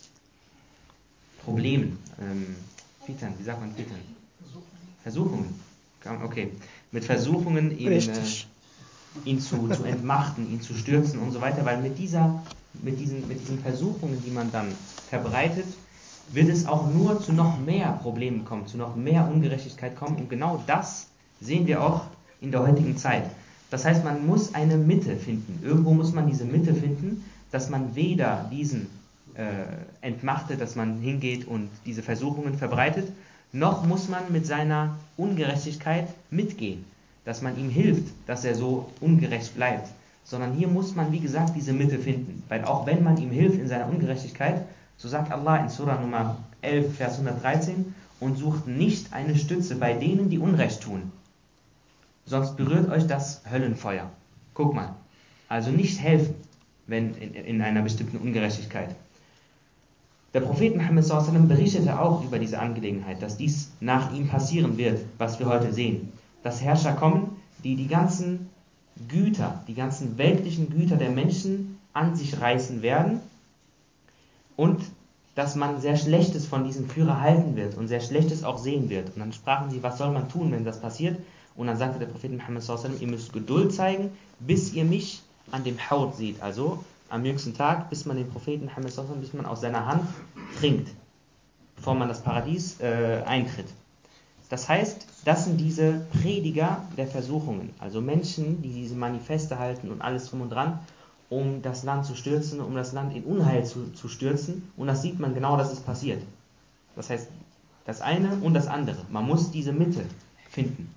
Problemen, ähm, Fitan, wie sagt man Fitan? Versuchungen. Okay, mit Versuchungen ihn, äh, ihn zu, zu entmachten, ihn zu stürzen und so weiter, weil mit, dieser, mit, diesen, mit diesen Versuchungen, die man dann verbreitet, wird es auch nur zu noch mehr Problemen kommen, zu noch mehr Ungerechtigkeit kommen. Und genau das sehen wir auch in der heutigen Zeit. Das heißt, man muss eine Mitte finden. Irgendwo muss man diese Mitte finden, dass man weder diesen äh, entmachtet, dass man hingeht und diese Versuchungen verbreitet, noch muss man mit seiner Ungerechtigkeit mitgehen, dass man ihm hilft, dass er so ungerecht bleibt. Sondern hier muss man, wie gesagt, diese Mitte finden. Weil auch wenn man ihm hilft in seiner Ungerechtigkeit, so sagt Allah in Surah Nummer 11, Vers 113, und sucht nicht eine Stütze bei denen, die Unrecht tun. Sonst berührt euch das Höllenfeuer. Guck mal. Also nicht helfen, wenn in, in einer bestimmten Ungerechtigkeit. Der Prophet Muhammad sallam berichtete auch über diese Angelegenheit, dass dies nach ihm passieren wird, was wir heute sehen. Dass Herrscher kommen, die die ganzen Güter, die ganzen weltlichen Güter der Menschen an sich reißen werden und dass man sehr Schlechtes von diesem Führer halten wird und sehr Schlechtes auch sehen wird. Und dann sprachen sie, was soll man tun, wenn das passiert? Und dann sagte der Prophet Muhammad sallam, ihr müsst Geduld zeigen, bis ihr mich an dem Haut seht, also am jüngsten Tag, bis man den Propheten Muhammad sallam, bis man aus seiner Hand trinkt, bevor man das Paradies äh, eintritt. Das heißt, das sind diese Prediger der Versuchungen, also Menschen, die diese Manifeste halten und alles drum und dran, um das Land zu stürzen, um das Land in Unheil zu, zu stürzen. Und das sieht man genau, dass es passiert. Das heißt, das eine und das andere. Man muss diese Mitte finden.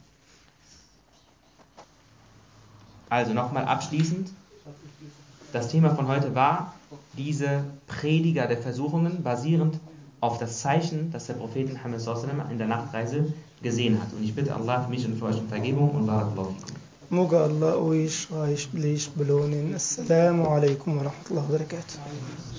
Also nochmal abschließend. Das Thema von heute war diese Prediger der Versuchungen, basierend auf das Zeichen, das der Prophet Muhammad in der Nachtreise gesehen hat. Und ich bitte Allah für mich und für euch um Vergebung und Barakallahu fikum. موجة الله ويش عايش بليش بلون السلام عليكم ورحمة الله وبركاته